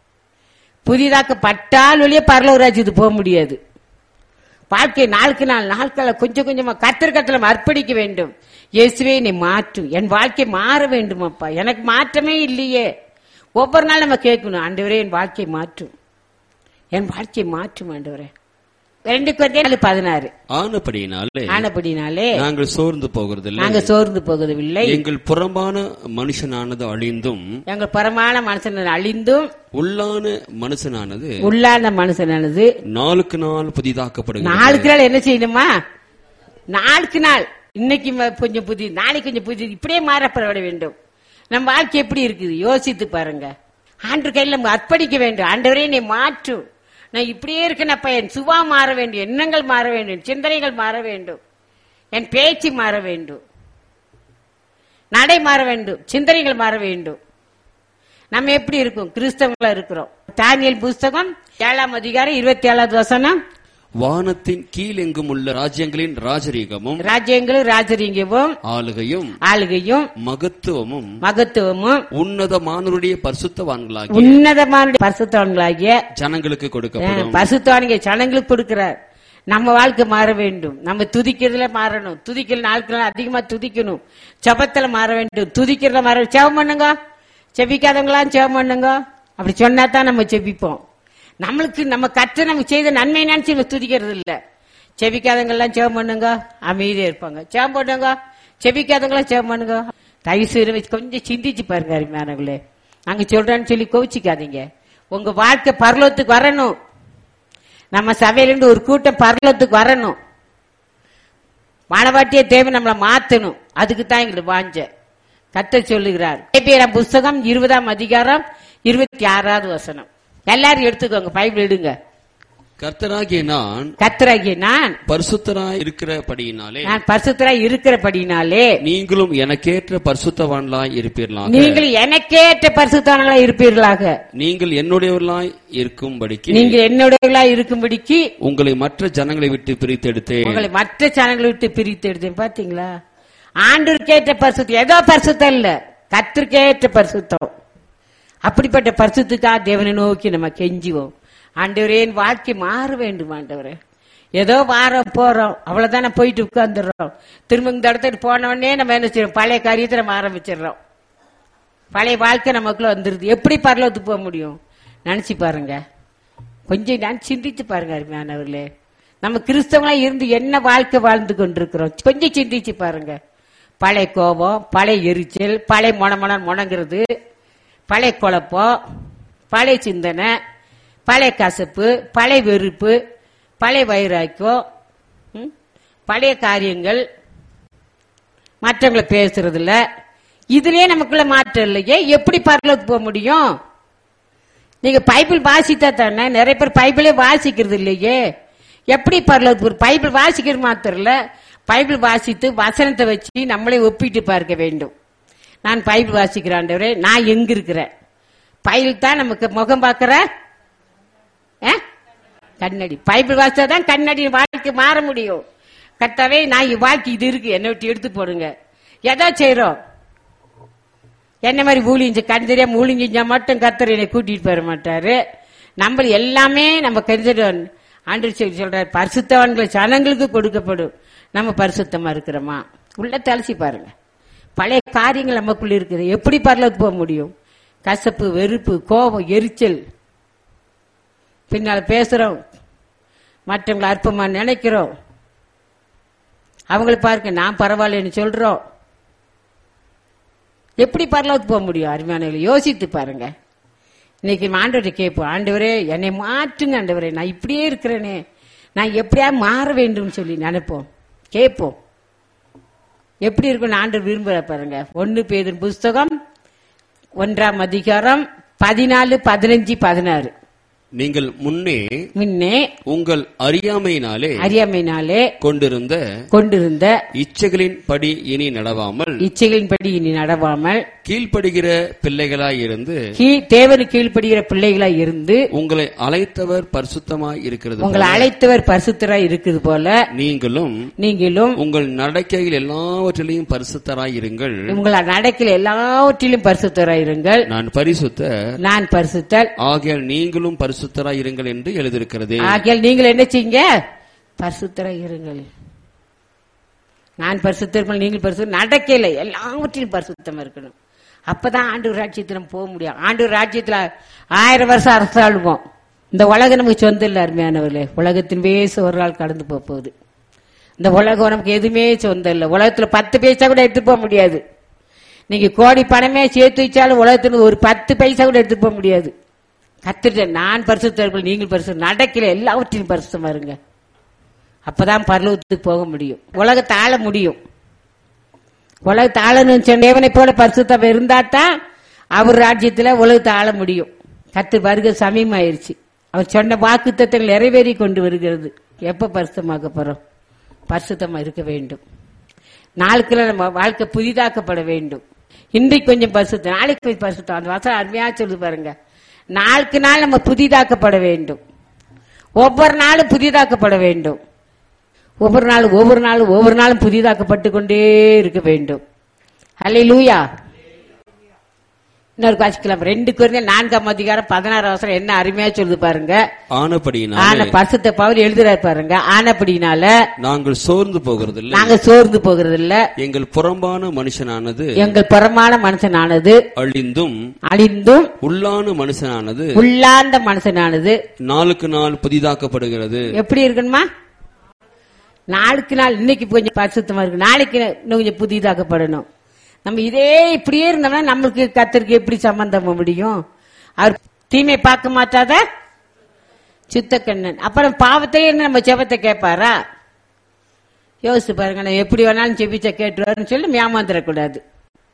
புதிதாக்கப்பட்டால் ஒழிய பரலோராஜ்யத்துக்கு போக முடியாது வாழ்க்கை நாளுக்கு நாள் நாட்களை கொஞ்சம் கொஞ்சமா கத்திரக்கத்தில் அர்ப்பணிக்க வேண்டும் இயேசுவே என்னை மாற்றும் என் வாழ்க்கை மாற வேண்டும் அப்பா எனக்கு மாற்றமே இல்லையே ஒவ்வொரு நாள் நம்ம கேட்கணும் ஆண்டவரே என் வாழ்க்கை மாற்றும் என் வாழ்க்கை மாற்றும் ஆண்டவரே ரெண்டு குழந்தை நாலு பதினாறு ஆனபடியினாலே ஆனபடினாலே நாங்கள் சோர்ந்து போகிறதில்லை நாங்க சோர்ந்து போகவில்லை எங்கள் புறம்பான மனுஷனானது அழிந்தும் எங்கள் பரமான மனுஷன் அழிந்தும் உள்ளான மனுஷனானது உள்ளான மனுஷனானது நாளுக்கு நாள் புதிதாக்கப்படுகிறது நாளுக்கு நாள் என்ன செய்யணுமா நாளுக்கு நாள் இன்னைக்கு ம- கொஞ்சம் புதி நாளைக்கு கொஞ்சம் புதி இப்படியே மாறப்பட வேண்டும் நம்ம வாழ்க்கை எப்படி இருக்குது யோசித்து பாருங்க ஆண்டு கையில் நம்ம அர்ப்பணிக்க வேண்டும் ஆண்டவரே நீ மாற்று நான் இப்படியே இருக்கேனப்பா என் சுபா மாற வேண்டும் எண்ணங்கள் மாற வேண்டும் சிந்தனைகள் மாற வேண்டும் என் பேச்சு மாற வேண்டும் நடை மாற வேண்டும் சிந்தனைகள் மாற வேண்டும் நம்ம எப்படி இருக்கும் கிறிஸ்தவங்களா இருக்கிறோம் தானியல் புஸ்தகம் ஏழாம் அதிகாரம் இருபத்தி ஏழாவது வசனம் வானத்தின் கீழெங்கும் உள்ள ராஜ்யங்களின் ராஜரீகமும் ராஜ்யங்களும் ராஜரீகமும் ஆளுகையும் ஆளுகையும் மகத்துவமும் மகத்துவமும் உன்னதமானவருடைய பரிசுத்தவான்களாகி உன்னதமான பரிசுத்தவன்களாகிய ஜனங்களுக்கு கொடுக்கப்படும் பரிசுத்தவானிங்க ஜனங்களுக்கு கொடுக்கிறார் நம்ம வாழ்க்கை மாற வேண்டும் நம்ம துதிக்கிறதுல மாறணும் துதிக்கிற நாளுக்கு நாள் அதிகமா துதிக்கணும் ஜபத்துல மாற வேண்டும் துதிக்கிறதுல மாற செவம் பண்ணுங்க செபிக்காதவங்களாம் செவம் பண்ணுங்க அப்படி சொன்னா தான் நம்ம செபிப்போம் நம்மளுக்கு நம்ம கற்று நம்ம செய்த நன்மை நினைச்சு நம்ம துதிக்கிறது இல்ல செபிக்காதவங்க எல்லாம் செவம் பண்ணுங்க அமைதியா இருப்பாங்க செவம் பண்ணுங்க செபிக்காதவங்களாம் செவம் பண்ணுங்க தயவு செய்து வச்சு கொஞ்சம் சிந்திச்சு பாருங்க அருமையானவர்களே நாங்க சொல்றேன்னு சொல்லி கோவிச்சுக்காதீங்க உங்க வாழ்க்கை பரலோகத்துக்கு வரணும் நம்ம சபையிலிருந்து ஒரு கூட்டம் பரலோகத்துக்கு வரணும் மாணவாட்டிய தேவை நம்மளை மாத்தணும் அதுக்கு தான் எங்களுக்கு வாஞ்ச கத்த சொல்லுகிறார் எபிரேயர் புஸ்தகம் இருபதாம் அதிகாரம் இருபத்தி ஆறாவது வசனம் எல்லாரும் எடுத்துக்கோங்க பைபிள் எடுங்க கர்த்தராகிய நான் கத்தராகிய நான் பரிசுத்தராய் இருக்கிறபடியினாலே நான் பரிசுத்தராய் இருக்கிறபடினாலே நீங்களும் எனக்கேற்ற பரிசுத்தவான்களாய் இருப்பீர்களாக நீங்கள் எனக்கேற்ற பரிசுத்தவர்களா இருப்பீர்களாக நீங்கள் என்னுடையவர்களாய் இருக்கும்படிக்கு நீங்க என்னுடையவர்களா இருக்கும்படிக்கு உங்களை மற்ற ஜனங்களை விட்டு பிரித்தெடுத்தேன் உங்களை மற்ற சேனல்களை விட்டு பிரித்து எடுத்தேன் பாத்தீங்களா ஆண்டவருக்கேற்ற பரிசுத்தம் ஏதோ பரிசுத்தம் இல்ல கத்திற்கேற்ற பரிசுத்தம் அப்படிப்பட்ட பரிசுத்துக்காக தேவனை நோக்கி நம்ம கெஞ்சுவோம் ஆண்டவரே என் வாழ்க்கை மாற வேண்டும் ஆண்டவரே ஏதோ வாரம் போறோம் அவ்வளவுதானே போயிட்டு உட்கார்ந்துடுறோம் திரும்ப இந்த இடத்துக்கு போன உடனே நம்ம என்ன செய்யறோம் பழைய காரியத்தை நம்ம ஆரம்பிச்சிடுறோம் பழைய வாழ்க்கை நமக்குள்ள வந்துருது எப்படி பரலோகத்துக்கு போக முடியும் நினைச்சு பாருங்க கொஞ்சம் நான் சிந்திச்சு பாருங்க அருமையானவர்களே நம்ம கிறிஸ்தவங்களா இருந்து என்ன வாழ்க்கை வாழ்ந்து கொண்டிருக்கிறோம் கொஞ்சம் சிந்திச்சு பாருங்க பழைய கோபம் பழைய எரிச்சல் பழைய மொன முணங்கிறது பழைய குழப்பம் பழைய சிந்தனை பழைய கசப்பு பழைய வெறுப்பு பழைய வைராக்கியம் ம், பழைய காரியங்கள் மற்றவங்களை பேசுறதுல இதுலயே நமக்குள்ள மாற்றம் இல்லையே எப்படி பரலோகத்துக்கு போக முடியும் நீங்க பைபிள் வாசித்தா தானே நிறைய பேர் பைபிளே வாசிக்கிறது இல்லையே எப்படி பரலோகத்துக்கு பைபிள் வாசிக்கிறது மாத்திரம் இல்ல பைபிள் வாசித்து வசனத்தை வச்சு நம்மளே ஒப்பிட்டு பார்க்க வேண்டும் நான் பைபிள் வாசிக்கிறேன் ஆண்டவரே நான் எங்க இருக்கிறேன் பைபிள் தான் நமக்கு முகம் பார்க்கிற ஆ? கண்ணாடி பைபிள் வாசிச்சா தான் கண்ணாடி வாழ்க்கை மாற முடியும் கர்த்தாவே நான் என் வாழ்க்கை இது இருக்கு என்னை விட்டு எடுத்து போடுங்க எதா செய்றோம் என்ன மாதிரி ஊழிஞ்சு கண் தெரியாம ஊழிஞ்சா மட்டும் கர்த்தர் என்னை கூட்டிட்டு போற மாட்டாரு நம்ம எல்லாமே நம்ம கருதிடும் ஆண்டு சொல்லி சொல்றாரு பரிசுத்தவான்கள் ஜனங்களுக்கு கொடுக்கப்படும் நம்ம பரிசுத்தமா இருக்கிறோமா உள்ள தலசி பாருங்க பழைய காரியங்கள் நமக்குள்ள இருக்குது எப்படி பரலோகத்துக்கு போக முடியும் கசப்பு வெறுப்பு கோபம் எரிச்சல் பின்னால பேசுறோம் மற்றவங்களை அற்பமா நினைக்கிறோம் அவங்கள பாருங்க நான் பரவாயில்லைன்னு சொல்றோம் எப்படி பரலோகத்துக்கு போக முடியும் அருமையானவர்களை யோசித்து பாருங்க இன்னைக்கு ஆண்டவரை கேட்போம் ஆண்டவரே என்னை மாற்றுங்க ஆண்டவரே நான் இப்படியே இருக்கிறேனே நான் எப்படியா மாற வேண்டும் சொல்லி நினைப்போம் கேட்போம் எப்படி இருக்கும்னு ஆண்டவர் விரும்புற பாருங்க ஒன்னு பேதின் புஸ்தகம் ஒன்றாம் அதிகாரம் பதினாலு பதினஞ்சு பதினாறு நீங்கள் முன்னே முன்னே உங்கள் அறியாமையினாலே அறியாமையினாலே கொண்டிருந்த கொண்டிருந்த இச்சைகளின் படி இனி நடவாமல் இச்சைகளின்படி இனி நடவாமல் கீழ்ப்படுகிற பிள்ளைகளாய் இருந்து கீ- தேவனு கீழ்ப்படுகிற பிள்ளைகளாய் இருந்து உங்களை அழைத்தவர் பரிசுத்தமாய் இருக்கிறது உங்களை அழைத்தவர் பரிசுத்தராய் இருக்குது போல நீங்களும் நீங்களும் உங்கள் நடக்கையில் எல்லாவற்றிலையும் பரிசுத்தராய் இருங்கள் உங்கள் நடக்கில் எல்லாவற்றிலும் பரிசுத்தராய் இருங்கள் நான் பரிசுத்த நான் பரிசுத்தல் ஆகையால் நீங்களும் பரிசுத்தராய் இருங்கள் என்று எழுதியிருக்கிறது ஆகையால் நீங்கள் என்ன செய்யுங்க பரிசுத்தராய் இருங்கள் நான் பரிசுத்தர்கள் நீங்கள் பரிசு நடக்கல எல்லாவற்றிலும் பரிசுத்தம் இருக்கணும் அப்பதான் ஆண்டு ராஜ்யத்துல நம்ம போக முடியும் ஆண்டு ராஜ்யத்துல ஆயிரம் வருஷம் அரசாளுவோம் இந்த உலகம் நமக்கு சொந்தம் இல்ல அருமையானவர்களே உலகத்தின் பேச ஒரு நாள் கடந்து போக போகுது இந்த உலகம் நமக்கு எதுவுமே சொந்தம் இல்லை உலகத்துல பத்து பைசா கூட எடுத்து போக முடியாது நீங்க கோடி பணமே சேர்த்து வச்சாலும் உலகத்துல ஒரு பத்து பைசா கூட எடுத்து போக முடியாது கத்துட்ட நான் பரிசுத்தர்கள் நீங்கள் பரிசு நடக்கல எல்லாவற்றிலும் பரிசுத்தமா இருங்க அப்பதான் பரலோகத்துக்கு போக முடியும் உலகத்தை ஆள முடியும் உலகத்தை ஆளணும்னு சொன்ன தேவனை போல பரிசுத்தம் இருந்தா தான் அவர் ராஜ்யத்துல உலகத்தை ஆள முடியும் கத்து வருக சமயமாயிருச்சு அவர் சொன்ன வாக்கு நிறைவேறி கொண்டு வருகிறது எப்ப பரிசுத்தமாக்க போறோம் பரிசுத்தமா இருக்க வேண்டும் நாளுக்குள்ள நம்ம வாழ்க்கை புதிதாக்கப்பட வேண்டும் இன்றைக்கு கொஞ்சம் பரிசுத்தம் நாளைக்கு கொஞ்சம் பரிசுத்தம் அந்த வசனம் அருமையா சொல்லு பாருங்க நாளுக்கு நாள் நம்ம புதிதாக்கப்பட வேண்டும் ஒவ்வொரு நாளும் புதிதாக்கப்பட வேண்டும் ஒவ்வொரு நாளும் ஒவ்வொரு நாளும் ஒவ்வொரு நாளும் புதிதாக்கப்பட்டு கொண்டே இருக்க வேண்டும் ஹலே லூயா இன்னொரு வாசிக்கலாம் ரெண்டு குறைந்த நான்காம் அதிகாரம் பதினாறு அவசரம் என்ன அருமையா சொல்லுது பாருங்க ஆன ஆனபடியினாலே பரிசுத்த பவுல் எழுதுறாரு பாருங்க ஆனப்படினால நாங்கள் சோர்ந்து போகிறதில்லை நாங்க சோர்ந்து போகிறது இல்ல எங்கள் புறம்பான மனுஷனானது எங்கள் புறமான மனுஷனானது அழிந்தும் அழிந்தும் உள்ளான மனுஷனானது உள்ளார்ந்த மனுஷனானது நாளுக்கு நாள் புதிதாக்கப்படுகிறது எப்படி இருக்கணுமா நாளுக்கு நாள் இன்னைக்கு கொஞ்சம் பரிசுத்தமா இருக்கு நாளைக்கு இன்னும் கொஞ்சம் புதிதாக்கப்படணும் நம்ம இதே இப்படியே இருந்தோம்னா நம்மளுக்கு கத்தருக்கு எப்படி சம்பந்தம் முடியும் அவர் தீமை பார்க்க மாட்டாத சித்தக்கண்ணன் அப்புறம் பாவத்தையே இருந்து நம்ம செபத்தை கேட்பாரா யோசிச்சு பாருங்க நான் எப்படி வேணாலும் செபிச்ச கேட்டுருவாருன்னு சொல்லி ஏமாந்துடக்கூடாது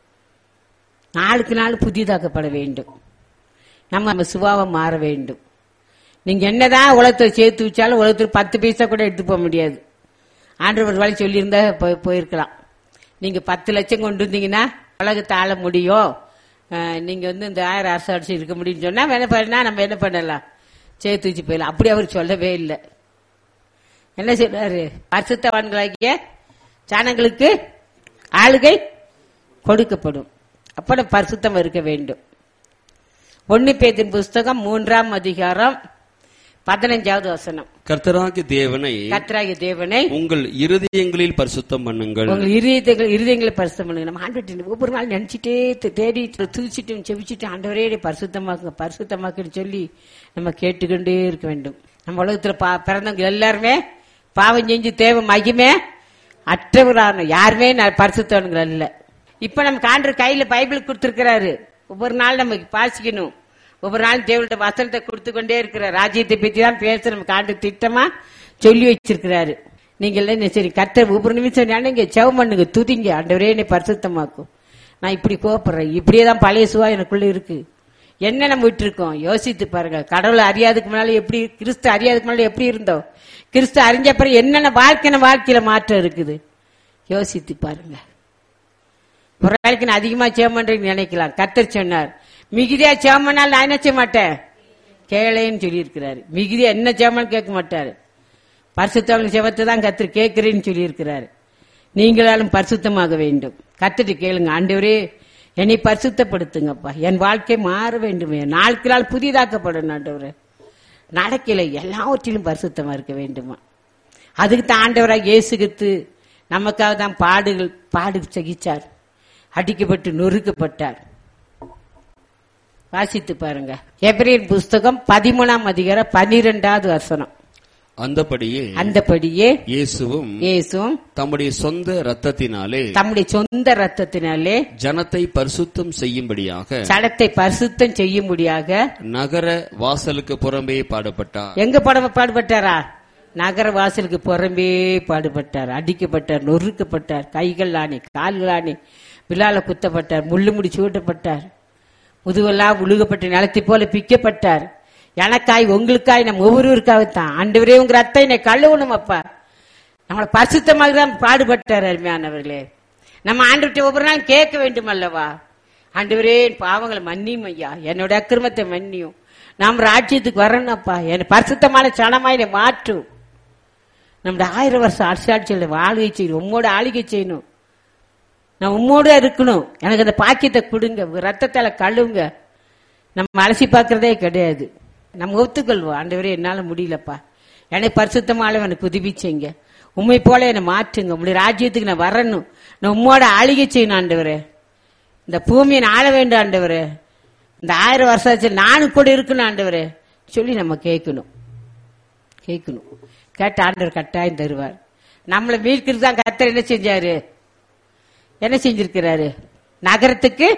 நாளுக்கு நாள் புதிதாக்கப்பட வேண்டும் நம்ம நம்ம சுபாவம் மாற வேண்டும் நீங்க என்னதான் உலகத்தை சேர்த்து வச்சாலும் உலகத்துக்கு பத்து பைசா கூட எடுத்து போக முடியாது ஆண்டவர் ஒரு வேலை சொல்லியிருந்தா போய்- போயிருக்கலாம் நீங்க பத்து லட்சம் கொண்டு வந்தீங்கன்னா உலகத்தை ஆள முடியும் அஹ், நீங்க வந்து இந்த ஆயிரம் அரசு அடிச்சு இருக்க முடியும்னு சொன்னா என்ன பண்ணா நம்ம என்ன பண்ணலாம் சேர்த்து வச்சு போயிடலாம் அப்படி அவர் சொல்லவே இல்லை என்ன சொல்றாரு பரிசுத்தவான்களாகிய ஜனங்களுக்கு ஆளுகை கொடுக்கப்படும் அப்ப நம்ம பரிசுத்தம் இருக்க வேண்டும் ஒன்னு பேதின் புஸ்தகம் மூன்றாம் அதிகாரம் பதினஞ்சாவது வசனம் கர்த்தராகிய தேவனை கத்ராகிய தேவனை உங்கள் இருதயங்களில் பரிசுத்தம் பண்ணுங்கள் உங்கள் இருதயங்கள் இருதயங்களை பரிசுத்தம் பண்ணுங்க நம்ம ஆண்டு ஒவ்வொரு நாள் நினைச்சிட்டே தே- தேடி தூச்சிட்டு செவிச்சிட்டு ஆண்டவரே என்னை பரிசுத்தமாக்குங்க பரிசுத்தமாக்குன்னு சொல்லி நம்ம கேட்டுக்கொண்டே இருக்க வேண்டும் நம்ம உலகத்துல பா- பிறந்தவங்க எல்லாருமே பாவம் செஞ்சு தேவை மகிமே அற்றவரான யாருமே நான் பரிசுத்தவனுங்க அல்ல இப்ப நம்ம காண்ற கையில பைபிள் கொடுத்திருக்கிறாரு ஒவ்வொரு நாள் நம்ம வாசிக்கணும் ஒவ்வொரு நாள் தேவனோட வசனத்தை கொடுத்து கொண்டே இருக்கிற ராஜ்யத்தை பத்தி தான் பேச நம்ம காண்டு திட்டமா சொல்லி வச்சிருக்கிறாரு நீங்க எல்லாம் என்ன சரி கர்த்தர் ஒவ்வொரு நிமிஷம் நீங்க செவம் பண்ணுங்க துதிங்க ஆண்டவரே என்னை பரிசுத்தமாக்கும் நான் இப்படி கோபப்படுறேன் இப்படியே தான் பழைய சுவா எனக்குள்ள இருக்கு என்ன நம்ம விட்டுருக்கோம் யோசித்து பாருங்க கடவுளை அறியாதுக்கு முன்னால எப்படி கிறிஸ்து அறியாதுக்கு முன்னால எப்படி இருந்தோம் கிறிஸ்து அறிஞ்ச பிறகு என்னென்ன வாழ்க்கை வாழ்க்கையில மாற்றம் இருக்குது யோசித்து பாருங்க ஒரு நாளைக்கு நான் அதிகமா சேவம் பண்றேன்னு நினைக்கலாம் கத்தர் சொன்னார் மிகுதியா சேவம் பண்ணாலும் நான் என்ன செய்ய மாட்டேன் கேளேன்னு சொல்லி இருக்கிறாரு மிகுதியா என்ன சேவம் கேட்க மாட்டாரு பரிசுத்தவங்க செவத்தை தான் கத்தர் கேட்கிறேன்னு சொல்லி இருக்கிறாரு நீங்களாலும் பரிசுத்தமாக வேண்டும் கத்துட்டு கேளுங்க ஆண்டவரே என்னை பரிசுத்தப்படுத்துங்கப்பா என் வாழ்க்கை மாற வேண்டுமே நாளுக்கு நாள் புதிதாக்கப்படணும் ஆண்டவரே நடக்கல எல்லாவற்றிலும் பரிசுத்தமா இருக்க வேண்டுமா அதுக்கு தான் ஆண்டவராக இயேசுகித்து நமக்காக தான் பாடுகள் பாடு சகிச்சார் அடிக்கப்பட்டு நொறுக்கப்பட்டார் வாசித்து பாருங்க எபிரேயர் புஸ்தகம் பதிமூணாம் அதிகாரம் பனிரெண்டாவது வசனம் அந்தபடியே அந்தபடியே இயேசுவும் இயேசுவும் தம்முடைய சொந்த இரத்தத்தினாலே தம்முடைய சொந்த ரத்தத்தினாலே ஜனத்தை பரிசுத்தம் செய்யும்படியாக சடத்தை பரிசுத்தம் செய்யும்படியாக நகர வாசலுக்கு புறம்பே பாடப்பட்டார் எங்க படம் பாடுபட்டாரா நகர வாசலுக்கு புறம்பே பாடுபட்டார் அடிக்கப்பட்டார் நொறுக்கப்பட்டார் கைகள் ஆணி கால்கள் ஆணி விழால குத்தப்பட்டார் முள்ளு முடி சூட்டப்பட்டார் முதுவெல்லாம் உழுகப்பட்ட நிலத்தை போல பிக்கப்பட்டார் எனக்காய் உங்களுக்காய் நம்ம ஒவ்வொருவருக்காகத்தான் ஆண்டவரே உங்க ரத்தம் என்னை கழுவணும் அப்பா நம்மளை பரிசுத்தமாக தான் பாடுபட்டார் அருமையானவர்களே நம்ம ஆண்டு ஒவ்வொரு நாள் கேட்க வேண்டும் அல்லவா ஆண்டவரே என் பாவங்களை மன்னியும் ஐயா என்னோட அக்கிரமத்தை மன்னியும் நாம் ராஜ்யத்துக்கு வரணும்ப்பா என் பரிசுத்தமான சனமா என்னை மாற்றும் நம்முடைய ஆயிரம் வருஷம் அரசாட்சியில் ஆளுகை செய்யணும் உம்மோட ஆளுகை செய்யணும் நான் உம்மோட இருக்கணும் எனக்கு அந்த பாக்கியத்தை கொடுங்க உங்க ரத்தத்தால கழுவுங்க நம்ம அலசி பார்க்கறதே கிடையாது நம்ம ஒத்துக்கொள்வோம் ஆண்டவரே என்னால முடியலப்பா என்னை பரிசுத்தமால எனக்கு உதவி செய்யுங்க உண்மை போல என்னை மாற்றுங்க உங்களுடைய ராஜ்யத்துக்கு நான் வரணும் நான் உம்மோட ஆளுகை செய்யணும் ஆண்டவரே இந்த பூமியை நான் ஆள வேண்டும் ஆண்டவரே இந்த ஆயிரம் வருஷம் ஆச்சு நானும் கூட இருக்கணும் ஆண்டவரே சொல்லி நம்ம கேட்கணும் கேட்கணும் கேட்ட ஆண்டவர் கட்டாயம் தருவார் நம்மளை மீட்கிறது தான் கத்தர் என்ன செஞ்சாரு என்ன செஞ்சிருக்கிறாரு நகரத்துக்கு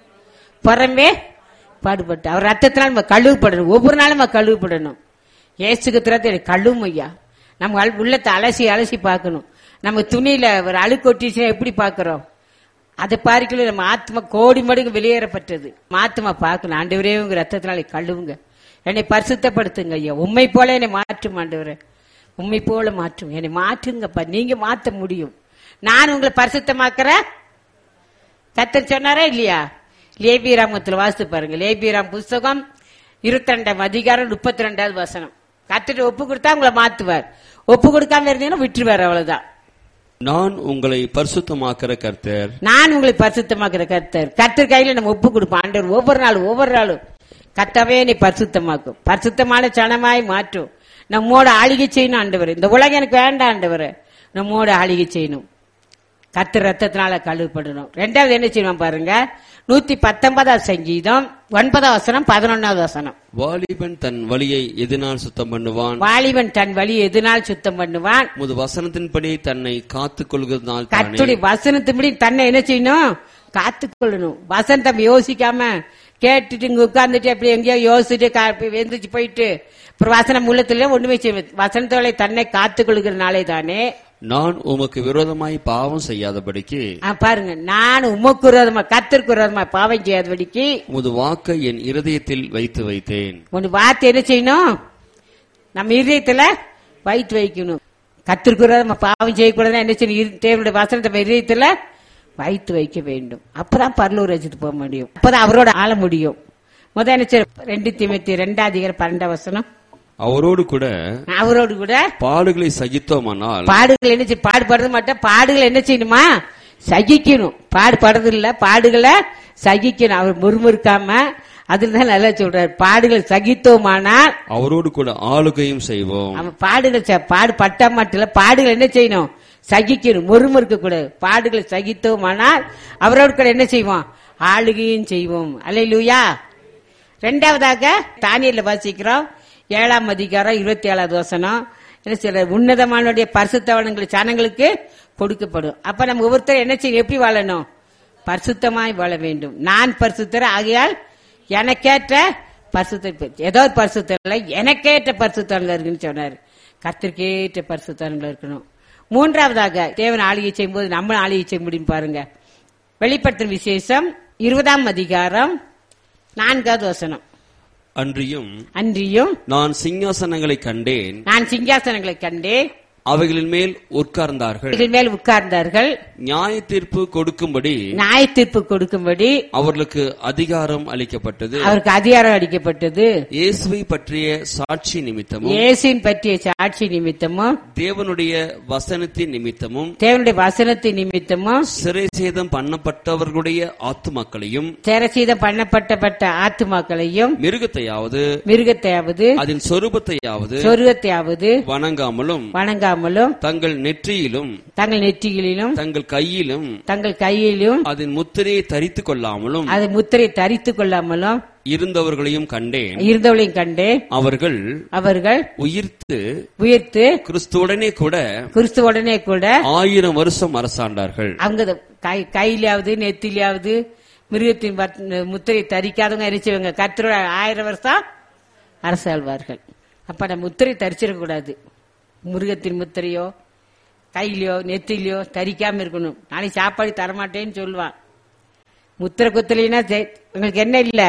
புறமே பாடுபட்டு அவர் ரத்தத்தினால் நம்ம கழுவுப்படணும் ஒவ்வொரு நாளும் நம்ம கழுவுப்படணும் ஏசுக்கு திறத்தை கழுவும் ஐயா நம்ம அல்- உள்ளத்தை அலசி அலசி பார்க்கணும் நம்ம துணியில ஒரு அழுக்கு ஒட்டிச்சுன்னா எப்படி பார்க்கறோம் அதை பார்க்கல நம்ம ஆத்மா கோடி மடங்கு வெளியேறப்பட்டது ஆத்மா பார்க்கணும் ஆண்டவரே உங்க ரத்தத்தினால கழுவுங்க என்னை பரிசுத்தப்படுத்துங்க ஐயா உண்மை போல என்னை மாற்றும் ஆண்டவரே உண்மை போல மாற்றும் என்னை மாற்றுங்கப்பா நீங்க மாத்த முடியும் நான் உங்களை பரிசுத்தமாக்குறேன் கத்தர் சொன்னாரா இல்லையா லேபிராமத்துல வாசித்து பாருங்க லேபிராம் புஸ்தகம் இருபத்தி ரெண்டாம் அதிகாரம் முப்பத்தி ரெண்டாவது வசனம் கத்துட்டு ஒப்பு கொடுத்தா உங்களை மாத்துவார் ஒப்பு கொடுக்காம இருந்தீங்கன்னா விட்டுருவார் அவ்வளவுதான் நான் உங்களை பரிசுத்தமாக்கிற கர்த்தர் நான் உங்களை பரிசுத்தமாக்குற கர்த்தர் கர்த்தர் கையில நம்ம ஒப்பு கொடுப்போம் ஆண்டவர் ஒவ்வொரு நாளும் ஒவ்வொரு நாளும் கர்த்தாவே நீ பரிசுத்தமாக்கும் பரிசுத்தமான சனமாய் மாற்றும் நம்மோட ஆளிகை செய்யணும் ஆண்டவர் இந்த உலகம் எனக்கு வேண்டாம் ஆண்டவர் நம்மோட ஆளிகை செய்யணும் கர்த்தர் ரத்தத்தினால கழுவுப்படணும் ரெண்டாவது என்ன செய்யணும் பாருங்க நூத்தி பத்தொன்பதாவது சங்கீதம் ஒன்பதாம் வசனம் பதினொன்னாவது வசனம் வாலிபன் தன் வழியை எதனால் சுத்தம் பண்ணுவான் வாலிபன் தன் வழி எதனால் சுத்தம் பண்ணுவான் முது வசனத்தின்படி தன்னை காத்துக் கொள்கிறதுனால் தானே கத்துடைய வசனத்துப்படி தன்னை என்ன செய்யணும் காத்துக்கொள்ளணும் வசந்தம் யோசிக்காம கேட்டுட்டு இங்க உட்கார்ந்துட்டு அப்படி எங்கேயோ யோசிச்சுட்டு கா- எந்திரிச்சு போயிட்டு அப்புறம் வசனம் உள்ளத்துல ஒண்ணுமே செய்ய வசனத்தோட தன்னை காத்துக்கொள்கிறனாலே தானே நான் உமக்கு விரோதமாய் பாவம் செய்யாதபடிக்கு ஆ, பாருங்க நான் உமக்கு விரோதமா கத்திற்கு விரோதமா பாவம் செய்யாதபடிக்கு உமது வாக்கை என் இருதயத்தில் வைத்து வைத்தேன் ஒன்னு வார்த்தை என்ன செய்யணும் நம்ம இருதயத்துல வைத்து வைக்கணும் கத்திருக்கிறத நம்ம பாவம் செய்யக்கூடாதுன்னா என்ன செய்யணும் இரு- தேவனுடைய வசனத்தை நம்ம இருதயத்துல வைத்து வைக்க வேண்டும் அப்பதான் பரலூர் வச்சுட்டு போக முடியும் அப்பதான் அவரோட ஆள முடியும் முதல் என்ன செய்ய ரெண்டு தீமத்தி ரெண்டாம் அதிகாரம் பன்னெண்டாம் வசனம் அவரோடு கூட அவரோடு கூட பாடுகளை சகித்தோமானால் பாடுகள் என்ன செய்ய பாடுபடுறது மாட்டேன் பாடுகள் என்ன செய்யணுமா சகிக்கணும் பாடுபடுறது இல்ல பாடுகளை சகிக்கணும் அவர் முறுமுறுக்காம அதுலதான் நல்லா சொல்றாரு பாடுகள் சகித்தோமானால் அவரோடு கூட ஆளுகையும் செய்வோம் அவன் பாடுகள் ச- பாடு பட்டா மட்டும் இல்ல பாடுகள் என்ன செய்யணும் சகிக்கணும் முறுமுறுக்க கூடாது பாடுகளை சகித்தோமானால் அவரோடு கூட என்ன செய்வோம் ஆளுகையும் செய்வோம் அல்லையா ரெண்டாவதாக தானியல்ல வாசிக்கிறோம் ஏழாம் அதிகாரம் இருபத்தி ஏழாவது வசனம் என்ன சில உன்னதமானுடைய பரிசுத்தவனங்கள் சனங்களுக்கு கொடுக்கப்படும் அப்ப நம்ம ஒவ்வொருத்தரும் என்ன செய்யும் எப்படி வாழணும் பரிசுத்தமாய் வாழ வேண்டும் நான் பரிசுத்தர் ஆகையால் எனக்கேற்ற பரிசுத்த ஏதோ ஒரு பரிசுத்தம் இல்லை எனக்கேற்ற பரிசுத்தவன்கள் இருக்குன்னு சொன்னார் கத்திற்கேற்ற பரிசுத்தவன்கள் இருக்கணும் மூன்றாவதாக தேவன் ஆளுகை செய்யும்போது நம்ம ஆளுகை செய்ய முடியும் பாருங்க வெளிப்படுத்தும் விசேஷம் இருபதாம் அதிகாரம் நான்காவது வசனம் அன்றியும் அன்றியும் நான் சிங்காசனங்களை கண்டேன் நான் சிங்காசனங்களை கண்டேன் அவைகளின் மேல் உட்கார்ந்தார்கள் இதில் மேல் உட்கார்ந்தார்கள் நியாய தீர்ப்பு கொடுக்கும்படி நியாய தீர்ப்பு கொடுக்கும்படி அவர்களுக்கு அதிகாரம் அளிக்கப்பட்டது அவருக்கு அதிகாரம் அளிக்கப்பட்டது இயேசுவை பற்றிய சாட்சி நிமித்தமும் இயேசுவின் பற்றிய சாட்சி நிமித்தமும் தேவனுடைய வசனத்தின் நிமித்தமும் தேவனுடைய வசனத்தின் நிமித்தமும் சிறை சேதம் பண்ணப்பட்டவர்களுடைய ஆத்துமாக்களையும் சேரசீதம் பண்ணப்பட்டப்பட்ட ஆத்துமாக்களையும் மிருகத்தையாவது மிருகத்தையாவது அதன் சொரூபத்தையாவது சொருகத்தையாவது வணங்காமலும் வணங்காமலும் தங்கள் நெற்றியிலும் தங்கள் நெற்றிகளிலும் தங்கள் கையிலும் தங்கள் கையிலும் அதன் முத்திரையை தரித்துக் கொள்ளாமலும் அது முத்திரை தரித்துக் கொள்ளாமலும் இருந்தவர்களையும் கண்டேன் இருந்தவளையும் கண்டு அவர்கள் அவர்கள் உயிர்த்து உயிர்த்து கிறிஸ்துவுடனே கூட கிறிஸ்துவுடனே கூட ஆயிரம் வருஷம் அரசாண்டார்கள் அவங்க இத கை கையிலாவது நெத்திலாவது மிருகத்தின் வத்- முத்திரை தரிக்காதவங்க எரிச்சவங்க கத்தரோட ஆயிரம் வருஷம் அரசாழ்வார்கள் அப்ப நம்ம முத்திரை தரிச்சிடக் கூடாது மிருகத்தின் முத்திரையோ கையிலயோ நெத்திலையோ தரிக்காம இருக்கணும் நாளைக்கு சாப்பாடு தரமாட்டேன்னு சொல்லுவான் முத்திரை குத்தலைன்னா ஜெ- உங்களுக்கு என்ன இல்ல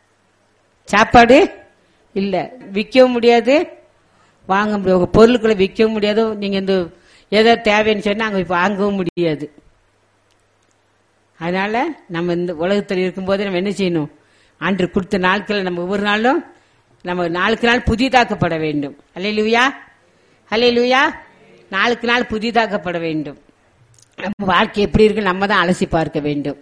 சாப்பாடு இல்ல விற்கவும் முடியாது வாங்க முடியாது உங்க பொருட்களை விற்கவும் முடியாது நீங்க இந்த ஏதோ தேவைன்னு சொன்னா அங்க போய் வாங்கவும் முடியாது அதனால நம்ம இந்த உலகத்தில் இருக்கும்போது நம்ம என்ன செய்யணும் அன்று கொடுத்த நாட்கள் நம்ம ஒவ்வொரு நாளும் நம்ம நாளுக்கு நாள் புதிதாக்கப்பட வேண்டும் அல்லையா அல்லையா நாளுக்கு நாள் புதிதாக்கப்பட வேண்டும் நம்ம வாழ்க்கை எப்படி இருக்கு நம்ம தான் அலசி பார்க்க வேண்டும்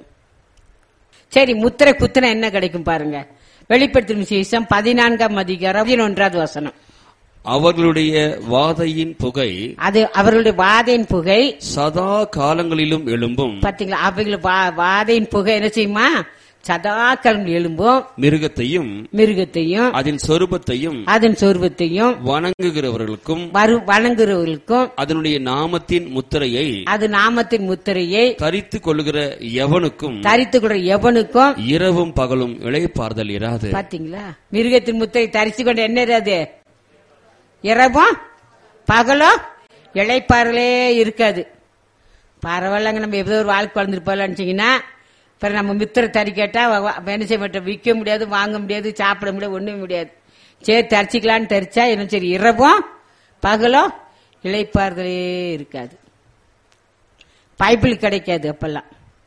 சரி முத்திரை குத்துனா என்ன கிடைக்கும் பாருங்க வெளிப்படுத்தும் விசேஷம் பதினான்காம் அதிகாரம் பதினொன்றாவது வசனம் அவர்களுடைய வாதையின் புகை அது அவர்களுடைய வாதையின் புகை சதா காலங்களிலும் எழும்பும் பாத்தீங்களா அவைகள் வா- வாதையின் புகை என்ன செய்யுமா சதாக்காலம் எழும்பும் மிருகத்தையும் மிருகத்தையும் அதன் சொரூபத்தையும் அதன் சொருபத்தையும் வணங்குகிறவர்களுக்கும் வரு வணங்குறவர்களுக்கும் அதனுடைய நாமத்தின் முத்திரையை அது நாமத்தின் முத்திரையை தரித்துக் கொள்ளுகிற எவனுக்கும் தரித்துக் கொள்ற எவனுக்கும் இரவும் பகலும் இளைப்பாறுதல் இராது பாத்தீங்களா மிருகத்தின் முத்திரை தரிச்சு கொண்டு என்ன அது இரவும் பகலும் இழைப்பாறலே இருக்காது பரவாயில்லங்க நம்ம ஏதோ ஒரு வாழ்க்கை வளர்ந்துருப்போம்னு நினைச்சீங்கன்னா அப்புறம் நம்ம மித்திர தறி கேட்டா வ- வ- என்ன செய்ய மாட்டோம் விற்க முடியாது வாங்க முடியாது சாப்பிட முடியாது ஒண்ணும் முடியாது சரி தரிச்சிக்கலான்னு தரிச்சா என்ன சரி இரவும் பகலும் இழைப்பாறுதலே இருக்காது பைபிள் கிடைக்காது அப்பெல்லாம்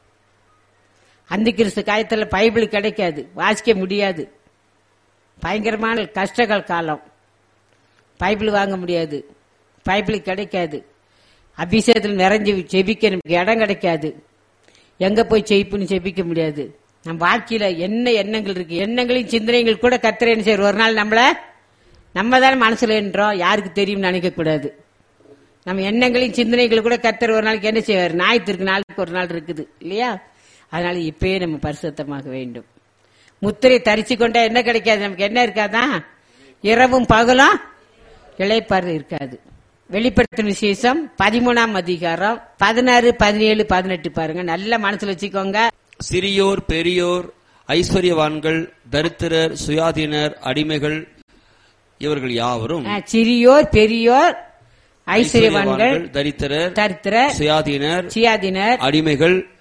அந்த கிறிஸ்து காயத்துல பைபிள் கிடைக்காது வாசிக்க முடியாது பயங்கரமான கஷ்டங்கள் காலம் பைபிள் வாங்க முடியாது பைபிள் கிடைக்காது அபிஷேகத்தில் நிறைஞ்சு செபிக்க நமக்கு இடம் கிடைக்காது எங்க போய் செய்ப்புன்னு செபிக்க முடியாது நம்ம வாழ்க்கையில என்ன எண்ணங்கள் இருக்கு எண்ணங்களையும் சிந்தனைகள் கூட கத்திர என்ன செய்வார் ஒரு நாள் நம்மள நம்ம தானே மனசுல என்றோம் யாருக்கு தெரியும் நினைக்க கூடாது நம்ம எண்ணங்களையும் சிந்தனைகள் கூட கத்தர் ஒரு நாளைக்கு என்ன செய்வார் ஞாயிற்றுக்கு நாளுக்கு ஒரு நாள் இருக்குது இல்லையா அதனால இப்பயே நம்ம பரிசுத்தமாக வேண்டும் முத்திரை தரிச்சு கொண்டா என்ன கிடைக்காது நமக்கு என்ன இருக்காதா இரவும் பகலும் இளைப்பாறு இருக்காது வெளிப்படுத்தும் விசேஷம் பதிமூணாம் அதிகாரம் பதினாறு பதினேழு பதினெட்டு பாருங்க நல்ல மனசுல வச்சுக்கோங்க சிறியோர் பெரியோர் ஐஸ்வர்யவான்கள் தரித்திரர் சுயாதீனர் அடிமைகள் இவர்கள் யாவரும் அஹ், சிறியோர் பெரியோர் ஐஸ்வர்யவான்கள் தரித்திரர் தரித்திர சுயாதீனர் சியாதினர் அடிமைகள்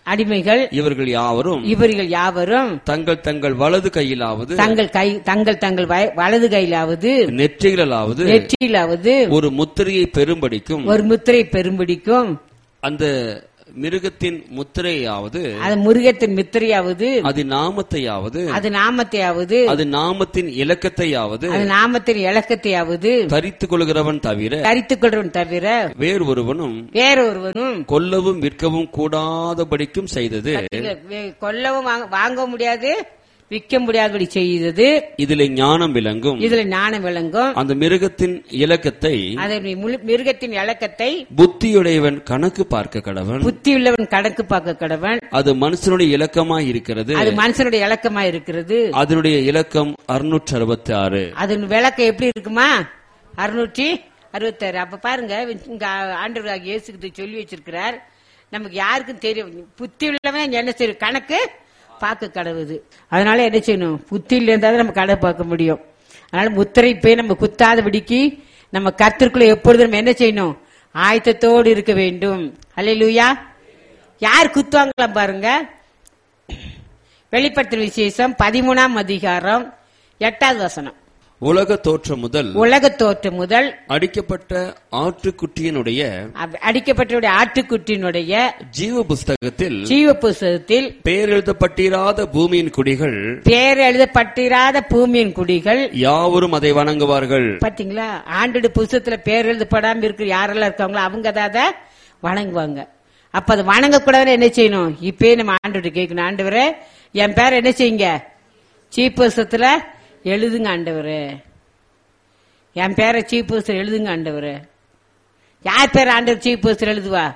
அடிமைகள் இவர்கள் யாவரும் இவர்கள் யாவரும் தங்கள் தங்கள் வலது கையிலாவது தங்கள் கை தங்கள் தங்கள் வய- வலது கையிலாவது நெற்றிகளிலாவது நெற்றியிலாவது ஒரு முத்திரையை பெரும்படிக்கும் ஒரு முத்திரை பெரும்பிடிக்கும் அந்த மிருகத்தின் முத்திரையாவது அது முருகத்தின் முத்திரையாவது அது நாமத்தையாவது அது நாமத்தையாவது அது நாமத்தின் இலக்கத்தையாவது அது நாமத்தின் இலக்கத்தையாவது தரித்துக் கொள்கிறவன் தவிர தரித்துக் கொள்றவன் தவிர வேறு ஒருவனும் வேறொருவனும் கொல்லவும் விற்கவும் கூடாதபடிக்கும் செய்தது இல்ல, வே- கொல்லவும் வாங்க- வாங்க முடியாது விற்க முடியாதபடி செய்தது இதிலே ஞானம் விளங்கும் இதுல ஞானம் விளங்கும் அந்த மிருகத்தின் இலக்கத்தை அதை நீ முழு- மிருகத்தின் இலக்கத்தை புத்தியுடையவன் கணக்கு பார்க்க கடவன் புத்தி உள்ளவன் கணக்கு பார்க்க கடவன் அது மனுஷனுடைய இலக்கமாய் இருக்கிறது அது மனுஷனுடைய இலக்கமா இருக்கிறது அதனுடைய இலக்கம் அறுநூற்று அறுபத்தி ஆறு அதன் விளக்கம் எப்படி இருக்குமா அறுநூற்றி அறுபத்தாறு அப்ப பாருங்க இங்க ஆண்டவராக இயேசுக்கு சொல்லி வச்சிருக்கிறார் நமக்கு யாருக்கும் தெரியும் புத்தி உள்ளவன் என்ன செய்யும் கணக்கு பார்க்க கடவுது அதனால என்ன செய்யணும் புத்தியில இருந்தா தான் நம்ம கணக்கு பார்க்க முடியும் அதனால முத்திரை போய் நம்ம குத்தாதபடிக்கு நம்ம கத்திற்குள்ள எப்பொழுதும் நம்ம என்ன செய்யணும் ஆயத்தத்தோடு இருக்க வேண்டும் அல்லேலூயா யார் குத்துவாங்களாம் பாருங்க வெளிப்படுத்தல் விசேஷம் பதிமூணாம் அதிகாரம் எட்டாவது வசனம் உலக தோற்றம் முதல் உலக தோற்றம் முதல் அடிக்கப்பட்ட ஆட்டுக்குட்டியினுடைய அப்- அடிக்கப்பட்டவருடைய ஆட்டுக்குட்டியினுடைய ஜீவ புஸ்தகத்தில் ஜீவ புஸ்தகத்தில் பெயர் எழுதப்பட்டிராத பூமியின் குடிகள் பேர் எழுதப்பட்டிராத பூமியின் குடிகள் யாவரும் அதை வணங்குவார்கள் பாத்தீங்களா ஆண்டோட புஸ்தகத்துல பேர் எழுதப்படாம இருக்கு யாரெல்லாம் இருக்காங்களோ அவங்க தான் அதை வணங்குவாங்க அப்ப அது வணங்கக்கூடாதுன்னு என்ன செய்யணும் இப்பயே நம்ம ஆண்டோட கேட்கணும் ஆண்டவரே என் பேர் என்ன செய்யுங்க சீப் புஸ்தகத்துல எழுதுங்க ஆண்டவரே என் பேரை சீப் புஸ்தகம் எழுதுங்க ஆண்டவரே யார் பேர் ஆண்டவர் சீப் புஸ்தகம் எழுதுவா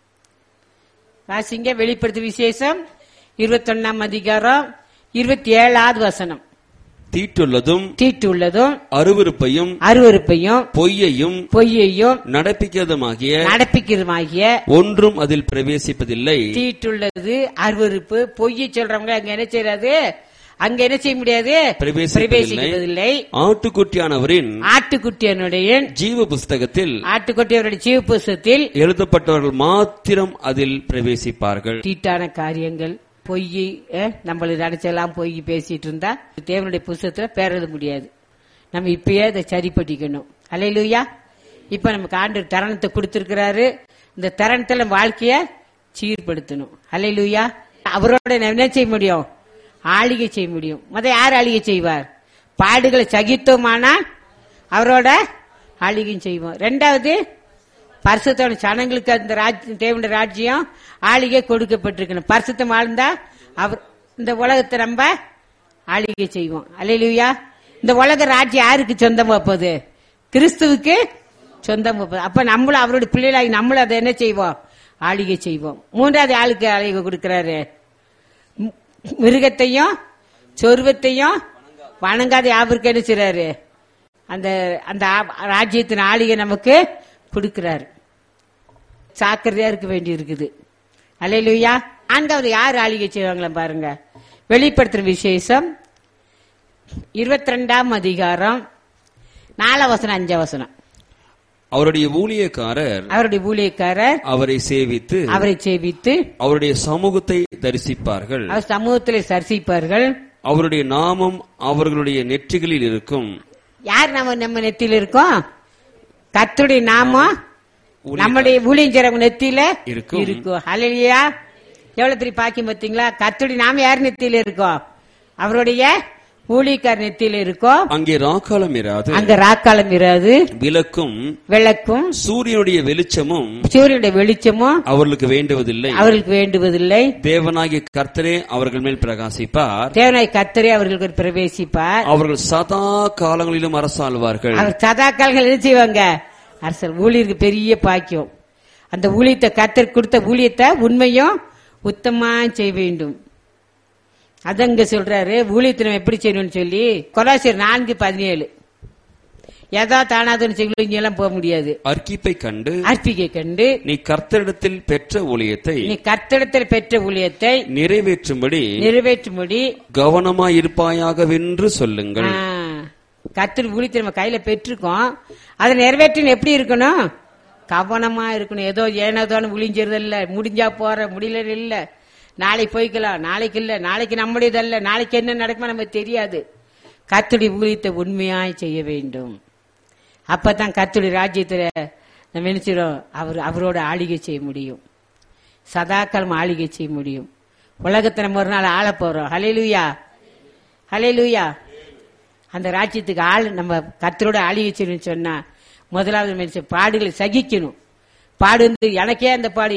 வாசிங்க வெளிப்படுத்து விசேஷம் இருபத்தொன்னாம் அதிகாரம் இருபத்தி ஏழாவது வசனம் தீட்டுள்ளதும் தீட்டுள்ளதும் அருவருப்பையும் அருவருப்பையும் பொய்யையும் பொய்யையும் நடப்பிக்கிறதுமாகிய நடப்பிக்கிறதுமாகிய ஒன்றும் அதில் பிரவேசிப்பதில்லை தீட்டுள்ளது அருவருப்பு பொய்யை சொல்றவங்க அங்க என்ன செய்யறாது அங்க என்ன செய்ய முடியாது பிரவேசிப்பதில்லை. பிரவேசிப்பதில்லை ஆட்டுக்குட்டியானவரின் ஆட்டுக்குட்டியனுடைய ஜீவ புஸ்தகத்தில் ஆட்டுக்குட்டியவருடைய ஜீவ புஸ்தகத்தில் எழுதப்பட்டவர்கள் மாத்திரம் அதில் பிரவேசிப்பார்கள் தீட்டான காரியங்கள் பொய் அஹ், நம்மள நினைச்செல்லாம் பொய் பேசிட்டு இருந்தா தேவனுடைய புஸ்தகத்துல பேர் எழுத முடியாது நம்ம இப்பயே அதை சரிப்பட்டிக்கணும் அல்லையிலூயா இப்ப நமக்கு ஆண்டு தருணத்தை கொடுத்திருக்கிறாரு இந்த தருணத்துல நம்ம வாழ்க்கைய சீர்படுத்தணும் அல்லையிலூயா அவரோட நம்ம என்ன செய்ய முடியும் ஆளிகை செய்ய முடியும் முத யார் ஆளிகை செய்வார் பாடுகளை சகித்தோமானா அவரோட ஆளிகையும் செய்வோம் ரெண்டாவது பரிசுத்தோட சனங்களுக்கு அந்த ராஜ்யம் தேவனுடைய ராஜ்யம் ஆளிகை கொடுக்கப்பட்டிருக்கணும் பரிசுத்தம் வாழ்ந்தா அவர் இந்த உலகத்தை நம்ம ஆளிகை செய்வோம் அல்லையா இந்த உலக ராஜ்யம் யாருக்கு சொந்தமா போகுது கிறிஸ்துவுக்கு சொந்தமா போகுது அப்ப நம்மளும் அவருடைய பிள்ளைகளாகி நம்மளும் அதை என்ன செய்வோம் ஆளிகை செய்வோம் மூன்றாவது ஆளுக்கு ஆளிகை கொடுக்கிறாரு மி- மிருகத்தையும் சொருவத்தையும் வணங்காத யாவருக்கு என்ன செய்றாரு அந்த அந்த ஆ- ராஜ்யத்தின் ஆளிகை நமக்கு கொடுக்கிறாரு சாக்கிரதையா இருக்க வேண்டி இருக்குது அல்லையா நான்காவது யார் ஆளிகை செய்வாங்களா பாருங்க வெளிப்படுத்துற விசேஷம் இருபத்தி ரெண்டாம் அதிகாரம் நாலாம் வசனம் அஞ்சாம் வசனம் அவருடைய ஊழியக்காரர் அவருடைய ஊழியக்காரர் அவரை சேவித்து அவரை சேவித்து அவருடைய சமூகத்தை தரிசிப்பார்கள் அவர் சமூகத்திலே சரிசிப்பார்கள் அவருடைய நாமம் அவர்களுடைய நெற்றிகளில் இருக்கும் யார் நம்ம நம்ம நெத்தியில இருக்கோம் கர்த்தருடைய நாமம் ஊழியக்காரர். நம்முடைய ஊழியஞ்சரவங்க நெத்தியில இருக்கும். இருக்கும் ஹalleluya எவ்வளவு பெரிய பாக்கியம் பார்த்தீங்களா கர்த்தருடைய நாம யார் நெத்தியில இருக்கோம் அவருடைய ஊழியக்கார் நெத்தியில இருக்கோம் அங்கே ராக்காலம் இராது அங்க ராக்காலம் இராது விளக்கும் விளக்கும் சூரியனுடைய வெளிச்சமும் சூரியனுடைய வெளிச்சமும் அவர்களுக்கு வேண்டுவதில்லை அவர்களுக்கு வேண்டுவதில்லை தேவனாகிய கர்த்தரே அவர்கள் மேல் பிரகாசிப்பார் தேவனாய் கர்த்தரே அவர்களுக்கு ஒரு பிரவேசிப்பார் அவர்கள் சதா காலங்களிலும் அரசாள்வார்கள் அவர் சதாக்கால்கள் என்ன செய்வாங்க அரசர் ஊழியருக்கு பெரிய பாக்கியம் அந்த ஊழியத்தை கத்தர் கொடுத்த ஊழியத்தை உண்மையும் உத்தமா செய்ய வேண்டும் அதங்க சொல்றாரு ஊழியத்தை நம்ம எப்படி செய்யணும்னு சொல்லி கொலாசியர் நான்கு பதினேழு எதா தானாதுன்னு செய்யணும் இங்கெல்லாம் போக முடியாது அர்க்கிப்பை கண்டு அர்ப்பிகை கண்டு நீ கர்த்தரிடத்தில் பெற்ற ஊழியத்தை நீ கர்த்தடத்தில் பெற்ற ஊழியத்தை நிறைவேற்றும்படி நிறைவேற்றும்படி கவனமாயிருப்பாயாகவென்று சொல்லுங்கள் கத்தர் ஊழியத்தை நம்ம கையில பெற்றிருக்கோம் அதை நிறைவேற்றின எப்படி இருக்கணும் கவனமா இருக்கணும் ஏதோ ஏனோதோன்னு விழிஞ்சிருது இல்ல முடிஞ்சா போற முடியல இல்ல நாளைக்கு போய்க்கலாம் நாளைக்கு இல்ல நாளைக்கு நம்முடையதல்ல நாளைக்கு என்ன நடக்குமோ நமக்கு தெரியாது கத்துடைய ஊழியத்தை உண்மையாய் செய்ய வேண்டும் அப்பதான் கத்துடைய ராஜ்யத்துல நம்ம நினைச்சிடும் அவர் அவரோட ஆளுகை செய்ய முடியும் சதாக்காலம் ஆளுகை செய்ய முடியும் உலகத்தை நம்ம ஒரு நாள் ஆள போறோம் ஹலே ஹலே அந்த ராஜ்யத்துக்கு ஆள் நம்ம கத்தரோட ஆளுகை செய்யணும்னு சொன்னா முதலாவது மனுஷன் பாடுகளை சகிக்கணும் பாடு வந்து எனக்கே அந்த பாடு